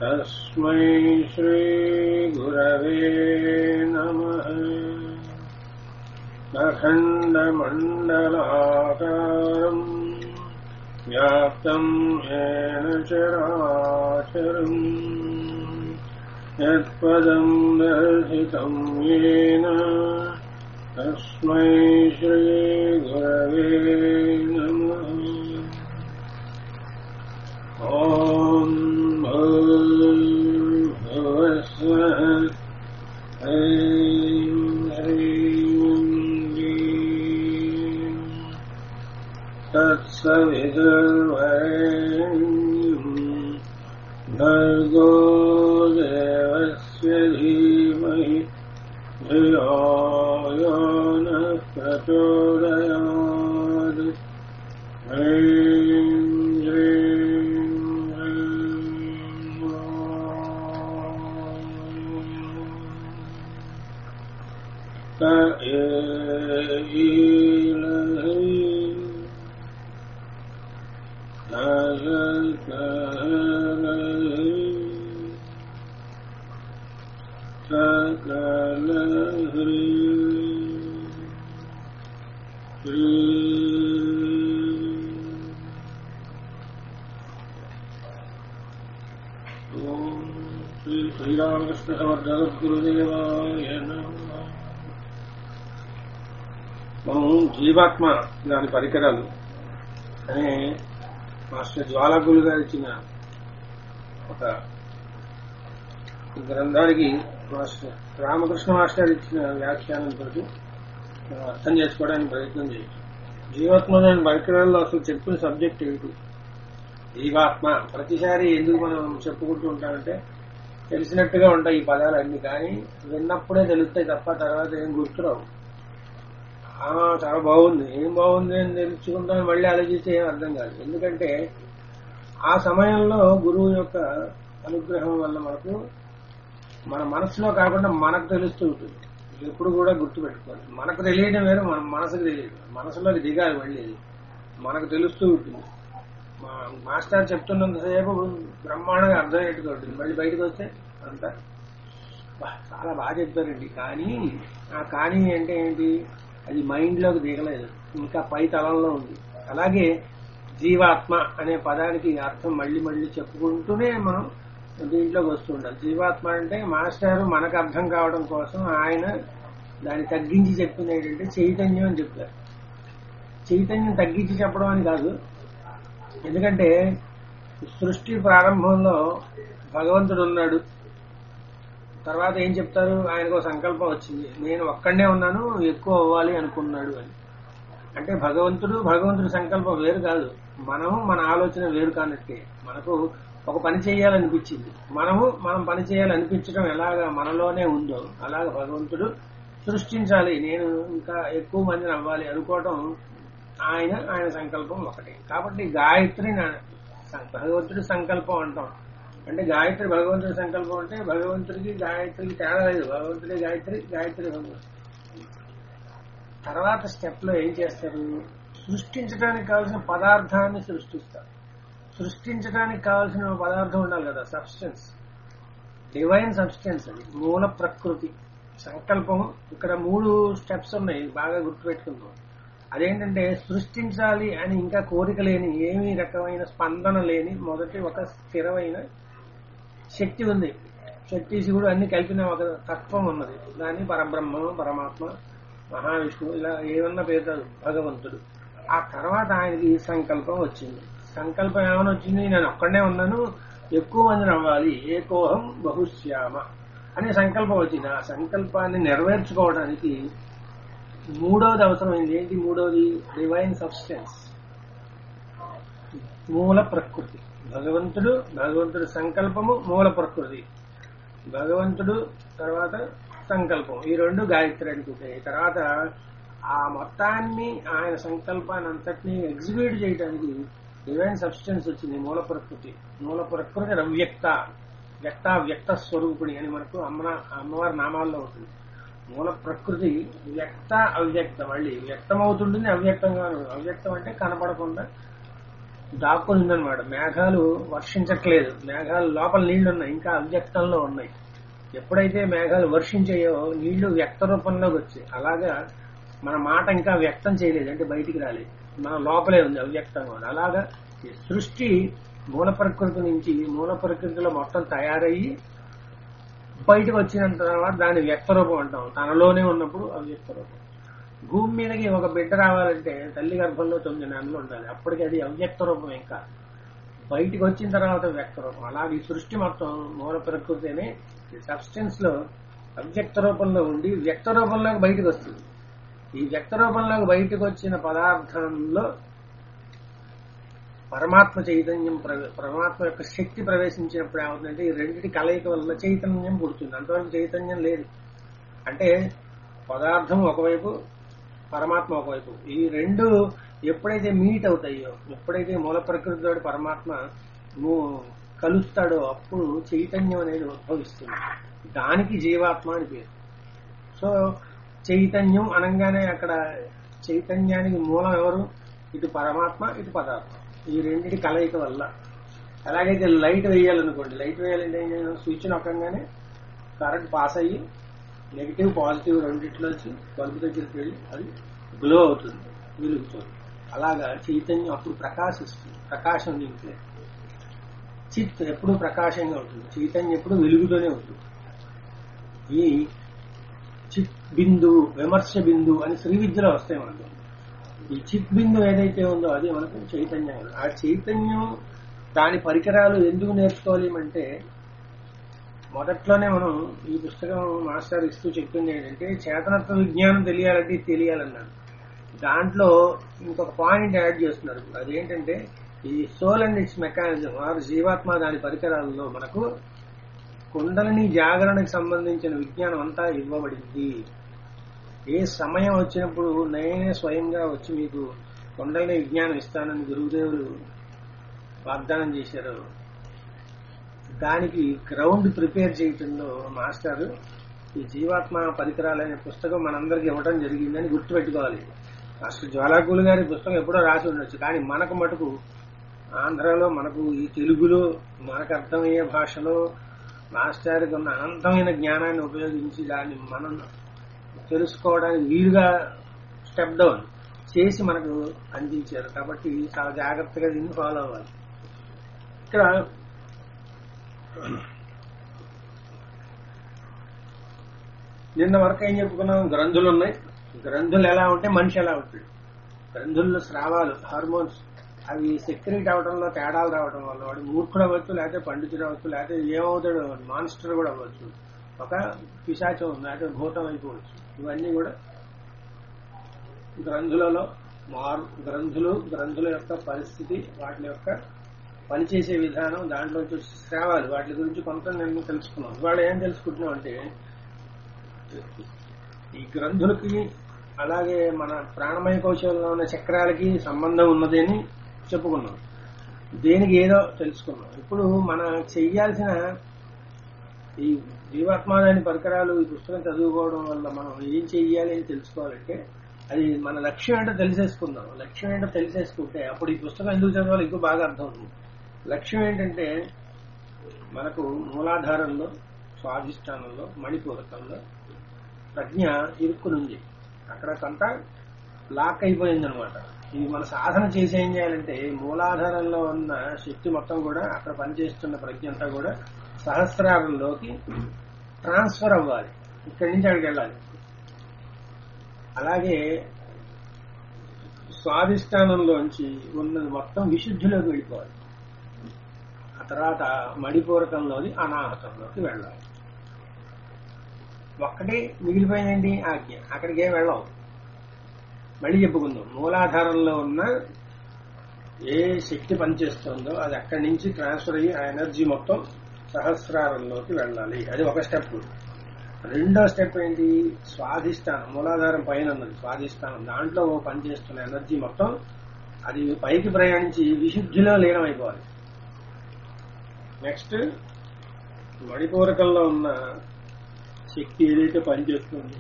तस्मै श्रीगुरवे नमः अखण्डमण्डलाकारम् व्याप्तम् येन चराचरम् यत्पदम् दर्शितम् येन तस्मै श्रीगुरवे नमः ॐ भूर्भुवस्वः ऐं ह्रीं क्लीं तत्सवितुर्वरेण्यम् भर्गो देवस्य धीमहि धियो यो नः प्रचोदयात् ह्रीं श्रीं ह्रीं ॐ। त एलह्रीं सकलह्रीं सकलह्रीं ఓం శ్రీ శ్రీరామకృష్ణ సమర్థగురుదేవాయ నమః. మనం జీవాత్మ దాని పరికరాలు అనే మాస్టర్ జ్వాలగులు గారు ఇచ్చిన ఒక గ్రంథానికి మాస్టర్ రామకృష్ణ మాస్టర్ ఇచ్చిన వ్యాఖ్యానంతో మనం అర్థం చేసుకోవడానికి ప్రయత్నం చేయొచ్చు జీవాత్మ దాని పరికరాల్లో అసలు చెప్పిన సబ్జెక్ట్ ఏమిటి జీవాత్మ ప్రతిసారి ఎందుకు మనం చెప్పుకుంటూ ఉంటామంటే తెలిసినట్టుగా ఉంటాయి ఈ పదాలు అన్ని కానీ విన్నప్పుడే తెలుస్తాయి తప్ప తర్వాత ఏం గుర్తురావు ఆ, చాలా బాగుంది ఏం బాగుంది అని తెలుసుకుంటాం మళ్ళీ ఆలోచిస్తే ఏం అర్థం కాదు ఎందుకంటే ఆ సమయంలో గురువు యొక్క అనుగ్రహం వల్ల మనకు మన మనసులో కాకుండా మనకు తెలుస్తూ ఉంటుంది ఇది ఎప్పుడు కూడా గుర్తుపెట్టుకోవాలి మనకు తెలియడం వేరు మన మనసుకు తెలియదు మనసులోకి దిగాలి మళ్ళీ అది. మనకు తెలుస్తూ ఉంటుంది మా మాస్టర్ చెప్తున్నంతసేపు బ్రహ్మాండంగా అర్థమయ్యేట్టుగా ఉంటుంది మళ్ళీ బయటకు వస్తే అంతా బా, చాలా బాగా చెప్పారండి కానీ ఆ కానీ అంటే ఏంటి అది మైండ్ లోకి దిగలేదు ఇంకా పై తలంలో ఉంది అలాగే జీవాత్మ అనే పదానికి అర్థం మళ్ళీ మళ్ళీ చెప్పుకుంటూనే మనం దీంట్లోకి వస్తూ ఉండాలి జీవాత్మ అంటే మాస్టర్ మనకు అర్థం కావడం కోసం ఆయన దాన్ని తగ్గించి చెప్పింది ఏంటంటే చైతన్యం అని చెప్పారు చైతన్యం తగ్గించి చెప్పడం అని కాదు ఎందుకంటే సృష్టి ప్రారంభంలో భగవంతుడు ఉన్నాడు తర్వాత ఏం చెప్తారు ఆయనకు ఒక సంకల్పం వచ్చింది నేను ఒక్కడే ఉన్నాను ఎక్కువ అవ్వాలి అనుకున్నాడు అని అంటే భగవంతుడు భగవంతుడి సంకల్పం వేరు కాదు మనము మన ఆలోచన వేరు కానట్టే మనకు ఒక పని చేయాలనిపించింది మనము మనం పని చేయాలనిపించడం ఎలాగా మనలోనే ఉందో అలాగ భగవంతుడు సృష్టించాలి నేను ఇంకా ఎక్కువ మందిని అవ్వాలి అనుకోవటం ఆయన ఆయన సంకల్పం ఒకటే కాబట్టి గాయత్రి నా- సం- భగవంతుడి సంకల్పం అంటాం అంటే గాయత్రి భగవంతుడి సంకల్పం అంటే భగవంతుడికి గాయత్రికి తేడా లేదు భగవంతుడి గాయత్రి గాయత్రి భగవంతుడు తర్వాత స్టెప్ లో ఏం చేస్తారు సృష్టించడానికి కావాల్సిన పదార్థాన్ని సృష్టిస్తారు సృష్టించడానికి కావాల్సిన పదార్థం ఉండాలి కదా సబ్స్టెన్స్ డివైన్ సబ్స్టెన్స్ అది మూల ప్రకృతి సంకల్పం ఇక్కడ మూడు స్టెప్స్ ఉన్నాయి బాగా గుర్తుపెట్టుకుందాం అదేంటంటే సృష్టించాలి అని ఇంకా కోరిక లేని ఏమీ రకమైన స్పందన లేని మొదటి ఒక స్థిరమైన శక్తి ఉంది శక్తి శివుడు అన్ని కలిపిన ఒక తత్వం ఉన్నది దాన్ని పరబ్రహ్మ పరమాత్మ మహావిష్ణువు ఇలా ఏమన్నా పేరు భగవంతుడు ఆ తర్వాత ఆయనకి ఈ సంకల్పం వచ్చింది సంకల్పం ఏమైనా వచ్చింది నేను ఒక్కడే ఉన్నాను ఎక్కువ మందిని అవ్వాలి ఏకోహం బహుశ్యామ అనే సంకల్పం వచ్చింది ఆ సంకల్పాన్ని నెరవేర్చుకోవడానికి మూడవది అవసరమైంది ఏంటి మూడవది డివైన్ సబ్స్టెన్స్ మూల ప్రకృతి భగవంతుడు భగవంతుడి సంకల్పము మూల ప్రకృతి భగవంతుడు తర్వాత సంకల్పం ఈ రెండు గాయత్రి అనుకుంటాయి తర్వాత ఆ మొత్తాన్ని ఆయన సంకల్పాన్ని అంతటినీ ఎగ్జిక్యూట్ చేయడానికి డివైన్ సబ్స్టెన్స్ వచ్చింది మూల ప్రకృతి మూల ప్రకృతి అవ్యక్త వ్యక్త వ్యక్త స్వరూపిణి అని మనకు అమ్మ అమ్మవారి నామాల్లో ఉంటుంది మూల ప్రకృతి వ్యక్త అవ్యక్త మళ్ళీ వ్యక్తం అవుతుంటుంది అవ్యక్తంగా ఉంటుంది. అవ్యక్తం అంటే కనపడకుండా దాక్కుని ఉందన్నమాట మేఘాలు వర్షించట్లేదు మేఘాలు లోపల నీళ్లు ఉన్నాయి ఇంకా అవ్యక్తంలో ఉన్నాయి ఎప్పుడైతే మేఘాలు వర్షించాయో నీళ్లు వ్యక్త రూపంలోకి వచ్చాయి అలాగా మన మాట ఇంకా వ్యక్తం చేయలేదు అంటే బయటికి రాలేదు మన లోపలే ఉంది అవ్యక్తంగా ఉంది అలాగా ఈ సృష్టి మూల ప్రకృతి నుంచి మూల ప్రకృతిలో మొత్తం తయారయ్యి బయటకు వచ్చిన తర్వాత దాని వ్యక్త రూపం అంటాం తనలోనే ఉన్నప్పుడు అవ్యక్త రూపం భూమి మీదకి ఒక బిడ్డ రావాలంటే తల్లి గర్భంలో తొమ్మిది నెలలు ఉండాలి అప్పటికి అది అవ్యక్త రూపం ఇంకా బయటికి వచ్చిన తర్వాత వ్యక్త రూపం అలాగే ఈ సృష్టి మొత్తం మూల ప్రకృతి అనే సబ్స్టెన్స్ లో అవ్యక్త రూపంలో ఉండి వ్యక్త రూపంలోకి బయటకు వస్తుంది ఈ వ్యక్త రూపంలోకి బయటకు వచ్చిన పదార్థంలో పరమాత్మ చైతన్యం ప్రవే- పరమాత్మ యొక్క శక్తి ప్రవేశించినప్పుడు ఏమవుతుందంటే ఈ రెండింటి కలయిక వల్ల చైతన్యం పుడుతుంది అంతవరకు చైతన్యం లేదు అంటే పదార్థం ఒకవైపు పరమాత్మ ఒకవైపు ఈ రెండు ఎప్పుడైతే మీట్ అవుతాయో ఎప్పుడైతే మూల ప్రకృతితో పరమాత్మ ము- కలుస్తాడో అప్పుడు చైతన్యం అనేది ఉద్భవిస్తుంది దానికి జీవాత్మ అని పేరు సో చైతన్యం అనగానే అక్కడ చైతన్యానికి మూలం ఎవరు ఇటు పరమాత్మ ఇటు పదార్థం ఈ రెండింటి కలయిక వల్ల ఎలాగైతే లైట్ వేయాలనుకోండి లైట్ వేయాలంటే ఏం చేయాలి? స్విచ్ నొక్కగానే కరెంట్ పాస్ అయ్యి నెగిటివ్ పాజిటివ్ రెండిట్లోంచి బల్బు దగ్గరికి వెళ్ళి అది గ్లో అవుతుంది వెలుగుతుంది అలాగా చైతన్యం అప్పుడు ప్రకాశిస్తుంది ప్రకాశం నింపే చిత్ ఎప్పుడు ప్రకాశంగా ఉంటుంది చైతన్యం ఎప్పుడు వెలుగుతూనే ఉంటుంది ఈ చిత్ బిందు విమర్శ బిందు అని శ్రీ విద్యలో వస్తాయి మనకు ఈ చిత్ బిందు ఏదైతే ఉందో అది మనకు చైతన్యం ఆ చైతన్యం దాని పరికరాలు ఎందుకు నేర్చుకోవాలి అంటే మొదట్లోనే మనం ఈ పుస్తకం మాస్టర్ ఇస్తూ చెప్పింది ఏంటంటే చేతనత్వ విజ్ఞానం తెలియాలంటే ఇది తెలియాలన్నాడు దాంట్లో ఇంకొక పాయింట్ యాడ్ చేస్తున్నారు అదేంటంటే ఈ సోల్ అండ్ ఇట్స్ మెకానిజం ఆరు జీవాత్మ దాని పరికరాలలో మనకు కుండలిని జాగరణకు సంబంధించిన విజ్ఞానం అంతా ఇవ్వబడింది ఏ సమయం వచ్చినప్పుడు నేనే స్వయంగా వచ్చి మీకు కుండలిని విజ్ఞానం ఇస్తానని గురువుదేవులు వాగ్దానం చేశారు దానికి గ్రౌండ్ ప్రిపేర్ చేయటంలో మాస్టర్ ఈ జీవాత్మ పరికరాలు అనే పుస్తకం మనందరికి ఇవ్వడం జరిగిందని గుర్తుపెట్టుకోవాలి మాస్టర్ జ్వాలాకులు గారి పుస్తకం ఎప్పుడో రాసి ఉండొచ్చు కానీ మనకు మటుకు ఆంధ్రాలో మనకు ఈ తెలుగులో మనకు అర్థమయ్యే భాషలో మాస్టర్కి ఉన్న అనంతమైన జ్ఞానాన్ని ఉపయోగించి దాన్ని మనం తెలుసుకోవడానికి వీలుగా స్టెప్ డౌన్ చేసి మనకు అందించారు కాబట్టి చాలా జాగ్రత్తగా దీన్ని ఫాలో అవ్వాలి ఇక్కడ నిన్న వరకు ఏం చెప్పుకున్నాం గ్రంథులు ఉన్నాయి గ్రంథులు ఎలా ఉంటే మనిషి ఎలా ఉంటాడు గ్రంథుల్లో స్రావాలు హార్మోన్స్ అవి సెక్రెట్ అవడంలో తేడాలు రావడం వల్ల వాడు మూర్ఖుడు అవ్వచ్చు లేకపోతే పండితుడు అవ్వచ్చు లేకపోతే ఏమవుతాడు మాన్స్టర్ కూడా అవ్వచ్చు ఒక పిశాచం లేకపోతే భూతం అయిపోవచ్చు ఇవన్నీ కూడా గ్రంథులలో మార్ గ్రంథులు గ్రంథుల యొక్క పరిస్థితి వాటి యొక్క పనిచేసే విధానం దాంట్లో వచ్చే స్రావాలు వాటి గురించి కొంత నేను తెలుసుకున్నాం ఇవాళ ఏం తెలుసుకుంటున్నాం అంటే ఈ గ్రంథులకి అలాగే మన ప్రాణమయ కౌశలంలో ఉన్న చక్రాలకి సంబంధం ఉన్నది అని చెప్పుకున్నాం దేనికి ఏదో తెలుసుకున్నాం ఇప్పుడు మన చెయ్యాల్సిన ఈ జీవాత్మాదాని పరికరాలు ఈ పుస్తకం చదువుకోవడం వల్ల మనం ఏం చెయ్యాలి అని తెలుసుకోవాలంటే అది మన లక్ష్యం ఏంటో తెలిసేసుకుందాం లక్ష్యం ఏంటో తెలిసేసుకుంటే అప్పుడు ఈ పుస్తకం ఎందుకు చదవాలి ఇంకో బాగా అర్థం అవుతుంది లక్ష్యం ఏంటంటే మనకు మూలాధారంలో స్వాధిష్టానంలో మణిపూరకంలో ప్రజ్ఞ ఇరుక్కునుంది అక్కడ కొంత లాక్ అయిపోయింది అనమాట ఇది మన సాధన చేసి ఏం చేయాలంటే మూలాధారంలో ఉన్న శక్తి మొత్తం కూడా అక్కడ పనిచేస్తున్న ప్రజ్ఞ అంతా కూడా సహస్రారంలోకి ట్రాన్స్ఫర్ అవ్వాలి ఇక్కడి నుంచి అక్కడికి వెళ్ళాలి అలాగే స్వాధిష్టానంలోంచి ఉన్నది మొత్తం విశుద్ధిలోకి వెళ్ళిపోవాలి ఆ తర్వాత మణిపూరకంలోని అనాహతంలోకి వెళ్ళాలి ఒక్కటి మిగిలిపోయిందండి ఆజ్ఞ అక్కడికి ఏం వెళ్ళాం మళ్ళీ చెప్పుకుందాం మూలాధారంలో ఉన్న ఏ శక్తి పనిచేస్తుందో అది అక్కడి నుంచి ట్రాన్స్ఫర్ అయ్యి ఆ ఎనర్జీ మొత్తం సహస్రారంలోకి వెళ్ళాలి అది ఒక స్టెప్ రెండో స్టెప్ ఏంటి స్వాధిష్టానం మూలాధారం పైన ఉన్నది స్వాధిష్టానం దాంట్లో ఓ పనిచేస్తున్న ఎనర్జీ మొత్తం అది పైకి ప్రయాణించి విశుద్ధిలో లీనమైపోవాలి నెక్స్ట్ మణిపూరకంలో ఉన్న శక్తి ఏదైతే పనిచేస్తుందో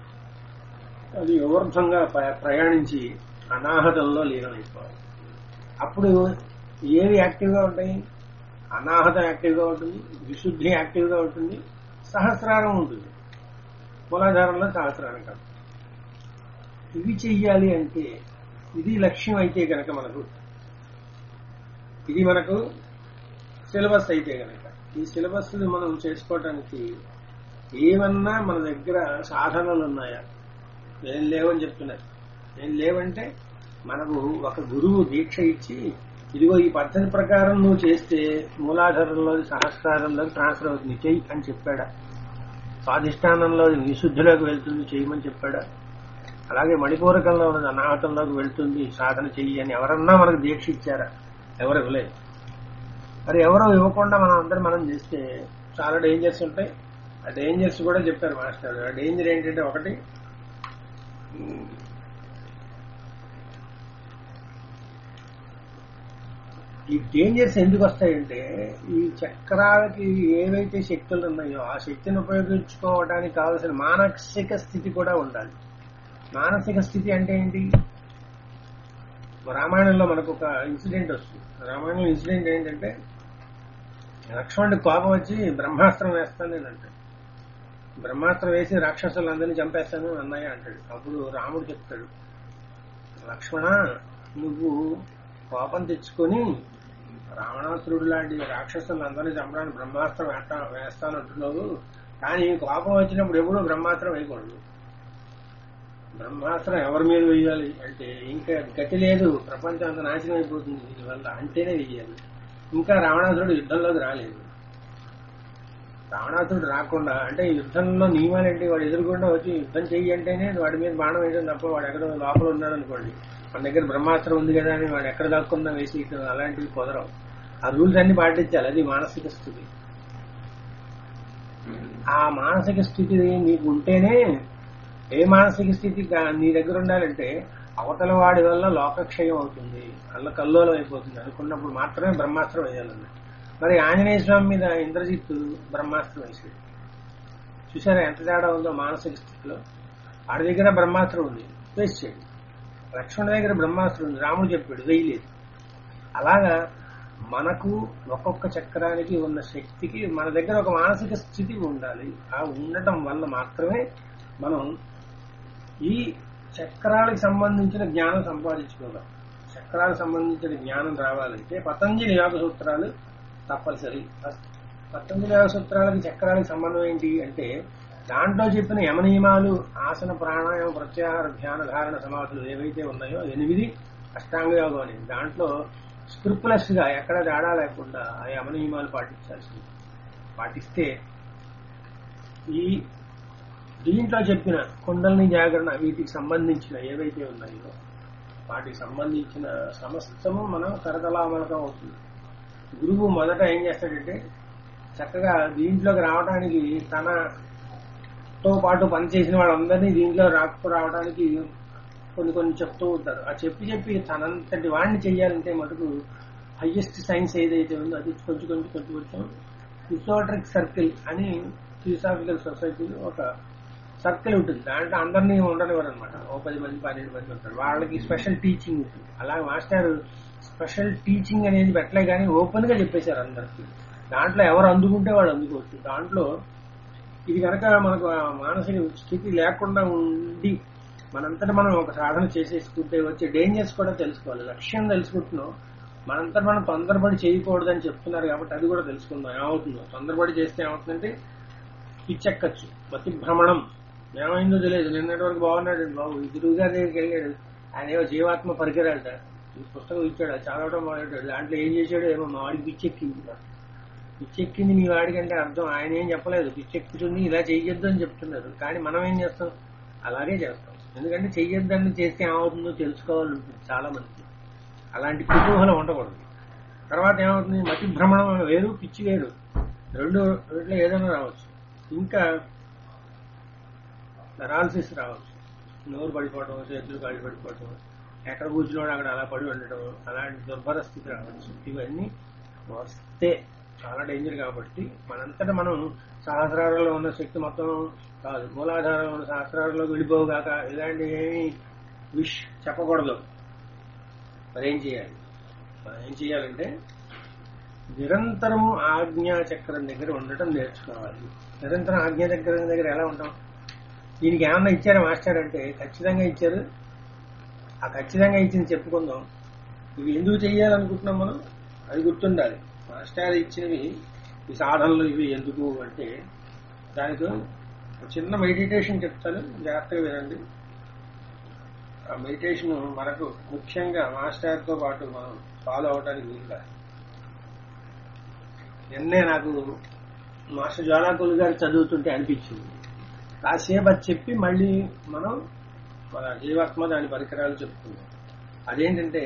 అది ఊర్ధ్వంగా ప- ప్రయాణించి అనాహతంలో లీనమైపోవాలి అప్పుడు ఏవి యాక్టివ్గా ఉంటాయి అనాహతం యాక్టివ్గా ఉంటుంది విశుద్ధి యాక్టివ్గా ఉంటుంది సహస్రారం ఉంటుంది మూలాధారంలో సహస్రారం కాదు ఇవి చెయ్యాలి అంటే ఇది లక్ష్యం అయితే కనుక మనకు ఇది మనకు సిలబస్ అయితే కనుక ఈ సిలబస్ మనం చేసుకోవటానికి ఏమన్నా మన దగ్గర సాధనలు ఉన్నాయా ఏం లేవని చెప్తున్నారు ఏం లేవంటే మనకు ఒక గురువు దీక్ష ఇచ్చి ఇదిగో ఈ పద్ధతి ప్రకారం నువ్వు చేస్తే మూలాధారంలో సహస్రారంలో ట్రాన్స్ఫర్ అవుతుంది చెయ్యి అని చెప్పాడా స్వాధిష్టానంలో విశుద్ధిలోకి వెళ్తుంది చేయమని చెప్పాడా అలాగే మణిపూరకంలో ఉన్నది అనాహతంలోకి వెళ్తుంది సాధన చెయ్యి అని ఎవరన్నా మనకు దీక్ష ఇచ్చారా ఎవరు ఇవ్వలేదు మరి ఎవరో ఇవ్వకుండా మనం అందరం మనం చేస్తే చాలా డేంజర్స్ ఉంటాయి ఆ డేంజర్స్ కూడా చెప్పారు మాస్టర్ ఆ డేంజర్ ఏంటంటే ఒకటి ఈ డేంజర్స్ ఎందుకు వస్తాయంటే ఈ చక్రాలకి ఏవైతే శక్తులు ఉన్నాయో ఆ శక్తిని ఉపయోగించుకోవడానికి కావలసిన మానసిక స్థితి కూడా ఉండాలి మానసిక స్థితి అంటే ఏంటి రామాయణంలో మనకు ఒక ఇన్సిడెంట్ వస్తుంది రామాయణంలో ఇన్సిడెంట్ ఏంటంటే లక్ష్మణుడి కోపం వచ్చి బ్రహ్మాస్త్రం వేస్తాను నేను అంటాడు బ్రహ్మాస్త్రం వేసి రాక్షసులందరినీ చంపేస్తాను అన్నయ్య అంటాడు అప్పుడు రాముడు చెప్తాడు లక్ష్మణ నువ్వు కోపం తెచ్చుకొని రావణాసురుడు లాంటి రాక్షసులందరినీ చంపడానికి బ్రహ్మాస్త్రం వేస్తా వేస్తానంటున్నావు కానీ కోపం వచ్చినప్పుడు ఎప్పుడూ బ్రహ్మాస్త్రం వేయకూడదు బ్రహ్మాస్త్రం ఎవరి మీద వేయాలి అంటే ఇంకా గతి లేదు ప్రపంచం అంత నాశనం అయిపోతుంది దీనివల్ల అంటేనే వేయాలి ఇంకా రావణాసురుడు యుద్ధంలోకి రాలేదు రావణాసురుడు రాకుండా అంటే యుద్ధంలో నియమాలేంటి వాడు ఎదురుకుండా వచ్చి యుద్ధం చెయ్యి అంటేనే వాడి మీద బాణం వేయడం తప్ప వాడు ఎక్కడో లోపల ఉన్నాడు అనుకోండి మన దగ్గర బ్రహ్మాస్త్రం ఉంది కదా అని వాడు ఎక్కడ దాక్కున్నా వేసి ఇట్లా అలాంటివి కుదరవు ఆ రూల్స్ అన్ని పాటించాలి అది మానసిక స్థితి ఆ మానసిక స్థితి నీకు ఉంటేనే ఏ మానసిక స్థితి గా- నీ దగ్గర ఉండాలంటే అవతల వాడి వల్ల లోకక్షయం అవుతుంది అల్ల కల్లోలం అయిపోతుంది అనుకున్నప్పుడు మాత్రమే బ్రహ్మాస్త్రం వేయాలన్నమాట మరి ఆంజనేయ స్వామి మీద ఇంద్రజిత్తు బ్రహ్మాస్త్రం వేసాడు చూసారా ఎంత తేడా ఉందో మానసిక స్థితిలో వాడి దగ్గర బ్రహ్మాస్త్రం ఉంది వేసాడు లక్ష్మణుడి దగ్గర బ్రహ్మాస్త్రం ఉంది రాముడు చెప్పాడు వేయలేదు అలాగా మనకు ఒక్కొక్క చక్రానికి ఉన్న శక్తికి మన దగ్గర ఒక మానసిక స్థితి ఉండాలి ఆ ఉండటం వల్ల మాత్రమే మనం ఈ చక్రాలకు సంబంధించిన జ్ఞానం సంపాదించుకోగలం చక్రాలకు సంబంధించిన జ్ఞానం రావాలంటే పతంజలి యోగ సూత్రాలు తప్పనిసరి పతంజలి యోగ సూత్రాలకి చక్రాలకు సంబంధం ఏంటి అంటే దాంట్లో చెప్పిన యమనియమాలు ఆసన ప్రాణాయామ ప్రత్యాహార ధ్యాన ధారణ సమాధులు ఏవైతే ఉన్నాయో ఎనిమిది అష్టాంగ యోగం అనేది దాంట్లో స్క్రిప్లెస్ గా ఎక్కడ తేడా లేకుండా ఆ యమనియమాలు పాటించాల్సింది పాటిస్తే ఈ దీంట్లో చెప్పిన కుండలిని జాగరణ వీటికి సంబంధించిన ఏవైతే ఉన్నాయో వాటికి సంబంధించిన సమస్తము మనం కరతలామలకం అవుతుంది గురువు మొదట ఏం చేస్తాడంటే చక్కగా దీంట్లోకి రావడానికి తనతో పాటు పనిచేసిన వాళ్ళందరినీ దీంట్లో రాకు రావడానికి కొన్ని కొన్ని చెప్తూ ఉంటారు ఆ చెప్పి చెప్పి తనంతటి వాడిని చెయ్యాలంటే మటుకు హయ్యెస్ట్ సైన్స్ ఏదైతే ఉందో అది కొంచెం కొంచెం కొంచెం కొంచెం ఇసోట్రిక్ సర్కిల్ అని థియోసాఫికల్ సొసైటీలో ఒక సర్కిల్ ఉంటుంది దాంట్లో అందరినీ ఉండనివ్వరు అనమాట ఓ పది మంది పన్నెండు మంది ఉంటారు వాళ్ళకి స్పెషల్ టీచింగ్ ఉంటుంది అలాగే మాస్టర్ స్పెషల్ టీచింగ్ అనేది పెట్టలే కానీ ఓపెన్ గా చెప్పేశారు అందరికి దాంట్లో ఎవరు అందుకుంటే వాళ్ళు అందుకోవచ్చు దాంట్లో ఇది కనుక మనకు ఆ మానసిక స్థితి లేకుండా ఉండి మనంతట మనం ఒక సాధన చేసేసుకుంటే వచ్చే డేంజర్స్ కూడా తెలుసుకోవాలి లక్ష్యం తెలుసుకుంటున్నాం మనంతట మనం తొందరపడి చేయకూడదని చెప్తున్నారు కాబట్టి అది కూడా తెలుసుకుందాం ఏమవుతుందో తొందరపడి చేస్తే ఏమవుతుందంటే పిచ్చెక్కచ్చు మతి భ్రమణం ఏమైందో తెలియదు నిన్నటి వరకు బాగున్నాడు బాబు ఎదురుగా దగ్గరికి వెళ్ళాడు ఆయన ఏవో జీవాత్మ పరికరాలట ఈ పుస్తకం ఇచ్చాడు అది చదవడం మొదలెట్టాడు దాంట్లో ఏం చేశాడో ఏమో మా వాడికి పిచ్చెక్కింది పిచ్చెక్కింది మీ వాడికంటే అర్థం ఆయన ఏం చెప్పలేదు పిచ్చెక్కుతుంది ఇలా చెయ్యొద్దు అని చెప్తున్నారు కానీ మనం ఏం చేస్తాం అలాగే చేస్తాం ఎందుకంటే చెయ్యొద్దని చేస్తే ఏమవుతుందో తెలుసుకోవాలని ఉంటుంది చాలా మందికి అలాంటి కుతూహలం ఉండకూడదు తర్వాత ఏమవుతుంది మతి భ్రమణం వేరు పిచ్చి వేరు రెండు రెండులో ఏదైనా రావచ్చు ఇంకా పెరాలసిస్ రావచ్చు నోరు పడిపోవడం చేతులు కాళ్ళు పడిపోవడం ఎక్కడ కూర్చున్నాడు అక్కడ అలా పడి ఉండటం అలాంటి దుర్భర స్థితి రావచ్చు ఇవన్నీ వస్తే చాలా డేంజర్ కాబట్టి మనంతటా మనం సహస్రాలలో ఉన్న శక్తి మొత్తం కాదు మూలాధారంలో ఉన్న సహస్రాలలో వెళ్ళిపోగాక ఇలాంటి ఏమి విష్ చెప్పకూడదు మరేం చేయాలి మనం ఏం చేయాలంటే నిరంతరము ఆజ్ఞా చక్రం దగ్గర ఉండటం నేర్చుకోవాలి నిరంతరం ఆజ్ఞా చక్రం దగ్గర ఎలా ఉంటాం దీనికి ఏమన్నా ఇచ్చారా మాస్టర్ అంటే ఖచ్చితంగా ఇచ్చారు ఆ ఖచ్చితంగా ఇచ్చింది చెప్పుకుందాం ఇవి ఎందుకు చెయ్యాలనుకుంటున్నాం మనం అది గుర్తుండాలి మాస్టర్ ఇచ్చినవి ఈ సాధనలు ఇవి ఎందుకు అంటే దానికి ఒక చిన్న మెడిటేషన్ చెప్తాను జాగ్రత్తగా వినండి ఆ మెడిటేషన్ మనకు ముఖ్యంగా మాస్టర్తో పాటు మనం ఫాలో అవడానికి వీలుగా నిన్నే నాకు మాస్టర్ జ్వాలాకులు గారు చదువుతుంటే అనిపించింది కాసేపు అది చెప్పి మళ్ళీ మనం మన జీవాత్మ దాని పరికరాలు చెప్పుకుందాం అదేంటంటే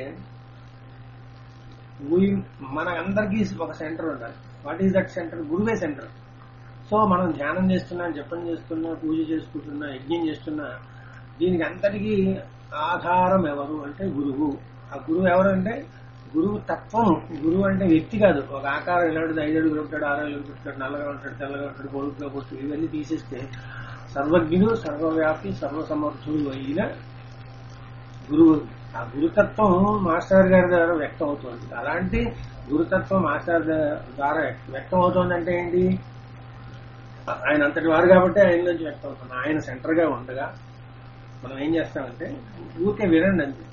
we- మన అందరికీ ఒక సెంటర్ ఉండాలి వాట్ ఈస్ దట్ సెంటర్ గురువే సెంటర్ సో మనం ధ్యానం చేస్తున్నా జపం చేస్తున్నా పూజ చేసుకుంటున్నా యజ్ఞం చేస్తున్నా దీనికి అంతటికీ ఆధారం ఎవరు అంటే గురువు ఆ గురువు ఎవరు అంటే గురువు తత్వం గురువు అంటే వ్యక్తి కాదు ఒక ఆకారం ఇలాంటిది ఐదు అడుగులు ఉంటాడు ఆరు అడుగులు ఉంటాడు నల్లగా ఉంటాడు తెల్లగా ఉంటాడు పొడుగుగా పొట్టు ఇవన్నీ తీసేస్తే సర్వజ్ఞుడు సర్వవ్యాపి సర్వసమర్థుడు అయిన గురువు ఆ గురుతత్వం మాస్టర్ గారి ద్వారా వ్యక్తం అవుతుంది అలాంటి గురుతత్వం మాస్టర్ ద్వారా వ్యక్తం అవుతోందంటే ఏంటి ఆయన అంతటి వారు కాబట్టి ఆయన నుంచి వ్యక్తం అవుతుంది ఆయన సెంటర్ గా ఉండగా మనం ఏం చేస్తామంటే ఊరికే వినండి అంతే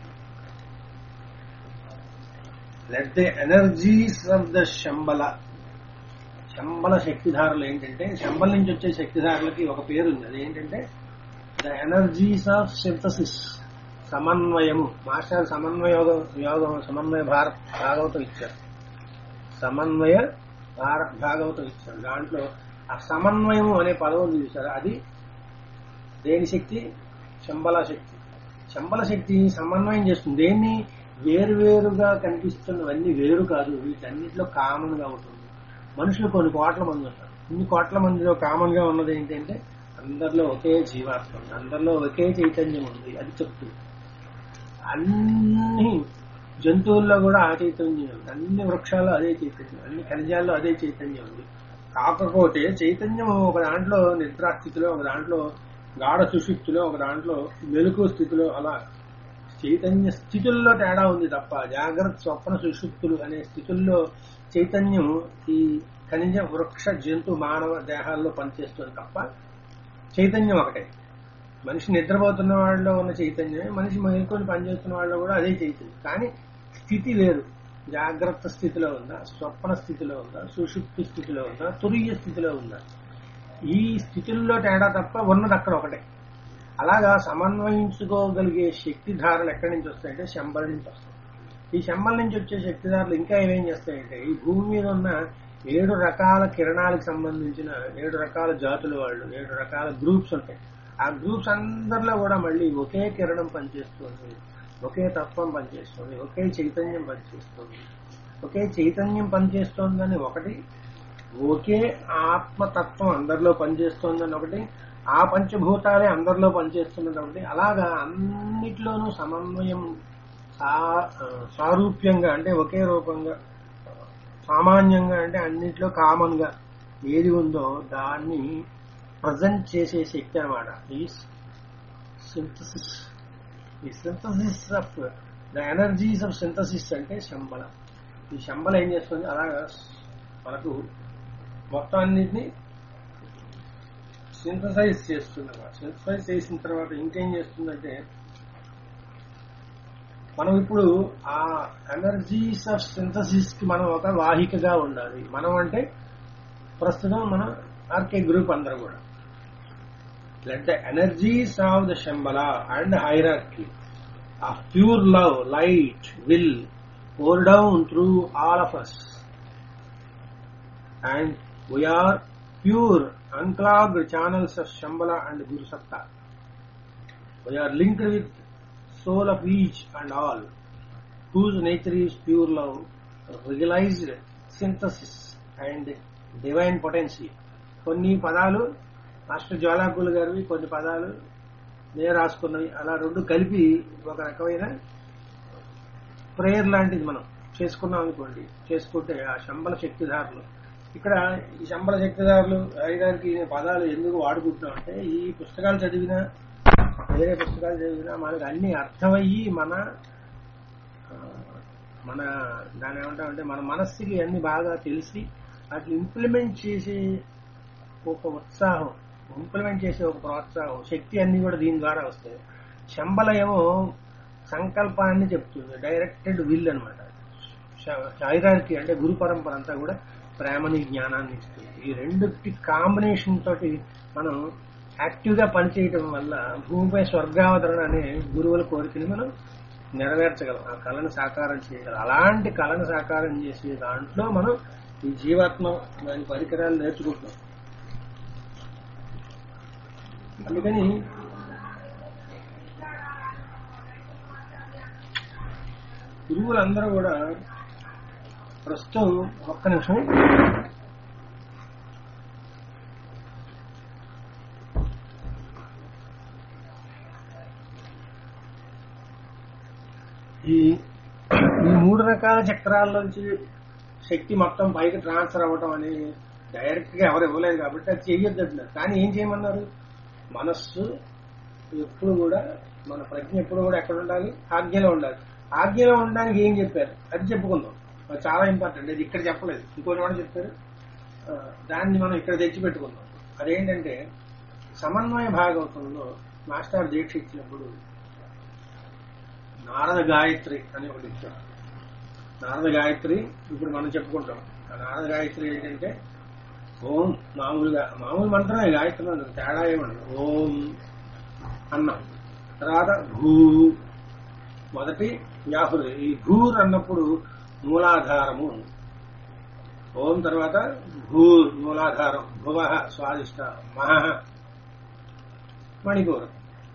let the energies of the Shambala Shambala శక్తిధారలు ఏంటంటే శంబల నుంచి వచ్చే శక్తిధారలకి ఒక పేరు ఉంది అదేంటంటే ద ఎనర్జీస్ ఆఫ్ సింథసిస్ సమన్వయము మాస్టర్ సమన్వయ యోగం యోగం సమన్వయ భారత్ భాగవతం ఇచ్చారు సమన్వయ భారత్ భాగవతం ఇచ్చారు దాంట్లో ఆ సమన్వయము అనే పదం ఉంది చూసారా అది దేని శక్తి శంబల శక్తి శంబల శక్తి సమన్వయం చేస్తుంది దేన్ని వేరువేరుగా కనిపిస్తున్నవన్నీ వేరు కాదు వీటన్నిటిలో కామన్ గా ఉంటుంది మనుషులు కొన్ని కోట్ల మంది ఉంటారు ఇన్ని కోట్ల మందిలో కామన్ గా ఉన్నది ఏంటంటే అందరిలో ఒకే జీవాత్మ ఉంది అందరిలో ఒకే చైతన్యం ఉంది అది చెప్తుంది అన్ని జంతువుల్లో కూడా ఆ చైతన్యం ఉంది అన్ని వృక్షాల్లో అదే చైతన్యం అన్ని ఖనిజాల్లో అదే చైతన్యం ఉంది కాకపోతే చైతన్యం ఒక దాంట్లో నిద్రా స్థితిలో ఒక దాంట్లో గాఢ సుషుప్తిలో ఒక దాంట్లో మెలకు స్థితిలో అలా చైతన్య స్థితుల్లో తేడా ఉంది తప్ప జాగ్రత్త స్వప్న సుషుప్తులు అనే స్థితుల్లో చైతన్యం ఈ ఖనిజ వృక్ష జంతు మానవ దేహాల్లో పనిచేస్తుంది తప్ప చైతన్యం ఒకటే మనిషి నిద్రపోతున్న వాళ్ళలో ఉన్న చైతన్యమే మనిషి మేల్కొని పనిచేస్తున్న వాళ్ళలో కూడా అదే చైతన్యం కానీ స్థితి వేరు జాగ్రత్త స్థితిలో ఉందా స్వప్న స్థితిలో ఉందా సుషుప్తి స్థితిలో ఉందా తురియ స్థితిలో ఉందా ఈ స్థితుల్లో తేడా తప్ప ఉన్నది అక్కడ ఒకటే అలాగా సమన్వయించుకోగలిగే శక్తిధారలు ఎక్కడి నుంచి వస్తాయంటే శంబల నుంచి వస్తాయి ఈ శంబల నుంచి వచ్చే శక్తిధారలు ఇంకా ఏమేం చేస్తాయంటే ఈ భూమి మీద ఉన్న ఏడు రకాల కిరణాలకు సంబంధించిన ఏడు రకాల జాతుల వాళ్ళు ఏడు రకాల గ్రూప్స్ ఉంటాయి ఆ గ్రూప్స్ అందరిలో కూడా మళ్ళీ ఒకే కిరణం పనిచేస్తుంది ఒకే తత్వం పనిచేస్తుంది ఒకే చైతన్యం పనిచేస్తుంది ఒకే చైతన్యం పనిచేస్తోందని ఒకటి ఒకే ఆత్మతత్వం అందరిలో పనిచేస్తోందని ఒకటి ఆ పంచభూతాలే అందరిలో పనిచేస్తున్నది ఒకటి అలాగా అన్నిట్లోనూ సమన్వయం సా- సారూప్యంగా అంటే ఒకే రూపంగా సామాన్యంగా అంటే అన్నిట్లో కామన్ గా ఏది ఉందో దాన్ని ప్రజెంట్ చేసే శక్తి అనమాట ఈ సింథసిస్ ఈ synthesis of the energies of synthesis అంటే శంబల ఈ శంబల ఏం చేస్తుంది అలాగా మనకు మొత్తం అన్నిటిని సింథసైజ్ చేస్తుంది అనమాట సింథసైజ్ చేసిన తర్వాత ఇంకేం చేస్తుందంటే మనం ఇప్పుడు ఆ ఎనర్జీస్ ఆఫ్ సింథసిస్ కి మనం ఒక వాహికగా ఉండాలి మనం అంటే ప్రస్తుతం మన ఆర్కే గ్రూప్ అందరూ కూడా let the energies of the Shambala and hierarchy of pure love light will pour down through all of us and we are pure unclogged channels of Shambhala and Guru Satta. We are linked with soul of each and all, whose nature is pure love, realized synthesis and divine potency. కొన్ని పదాలు master జ్వాలాకులు గారివి కొన్ని పదాలు నేను రాసుకున్నవి అలా రెండు కలిపి ఒక రకమైన ప్రేయర్ లాంటిది మనం చేసుకున్నాం అనుకోండి చేసుకుంటే ఆ శంబల శక్తిదారులు ఇక్కడ ఈ శంబల శక్తిదారులు గారికి పదాలు ఎందుకు వాడుకుంటున్నాం అంటే ఈ పుస్తకాలు చదివినా వేరే పుస్తకాలు చదివినా మనకు అన్ని అర్థమయ్యి మన ఆ, మన దాని ఏమంటామంటే మన మనస్సుకి అన్ని బాగా తెలిసి వాటిని ఇంప్లిమెంట్ చేసి ఒక ఉత్సాహం ఇంప్లిమెంట్ చేసే ఒక ప్రోత్సాహం శక్తి అన్ని కూడా దీని ద్వారా వస్తాయి శంబల ఏమో సంకల్పాన్ని చెప్తుంది డైరెక్టెడ్ విల్ అనమాట హైరార్కి అంటే గురు పరంపర అంతా కూడా ప్రేమని జ్ఞానాన్ని ఇస్తుంది ఈ రెండుకి కాంబినేషన్ తోటి మనం యాక్టివ్ గా పనిచేయటం వల్ల భూమిపై స్వర్గావతరణ అనే గురువుల కోరికని మనం నెరవేర్చగలం ఆ కళను సాకారం చేయగలం అలాంటి కళను సాకారం చేసే దాంట్లో మనం ఈ జీవాత్మ దాని పరికరాలు నేర్చుకుంటున్నాం అందుకని గురువులందరూ కూడా ప్రస్తుతం ఒక్క నిమిషం ఈ ఈ మూడు రకాల చక్రాల్లోంచి శక్తి మొత్తం పైకి ట్రాన్స్ఫర్ అవ్వటం అని డైరెక్ట్ గా ఎవరు ఇవ్వలేదు కాబట్టి అది చెయ్యొద్దు అంటున్నారు కానీ ఏం చేయమన్నారు మనస్సు ఎప్పుడు కూడా మన ప్రజ్ఞ ఎప్పుడు కూడా ఎక్కడ ఉండాలి ఆజ్ఞలో ఉండాలి ఆజ్ఞలో ఉండడానికి ఏం చెప్పారు అది చెప్పుకుందాం అది చాలా ఇంపార్టెంట్ అది ఇక్కడ చెప్పలేదు ఇంకోటి కూడా చెప్పారు ఆ, దాన్ని మనం ఇక్కడ తెచ్చి పెట్టుకుందాం అదేంటంటే సమన్వయ భాగవతంలో మాస్టర్ దీక్ష ఇచ్చినప్పుడు నారద గాయత్రి అని ఒకటి ఇచ్చారు నారద గాయత్రి ఇప్పుడు మనం చెప్పుకుంటాం ఆ నారద గాయత్రి ఏంటంటే ఓం మామూలుగా మామూలు మంత్రమే గాయత్రి మంత్రం తేడా ఏమన్నా ఓం అన్నాం తర్వాత భూ మొదటి వ్యాహురు ఈ భూర్ అన్నప్పుడు మూలాధారము ఓం తర్వాత భూర్ మూలాధారం భువ స్వాదిష్ట మహ మణిపూర్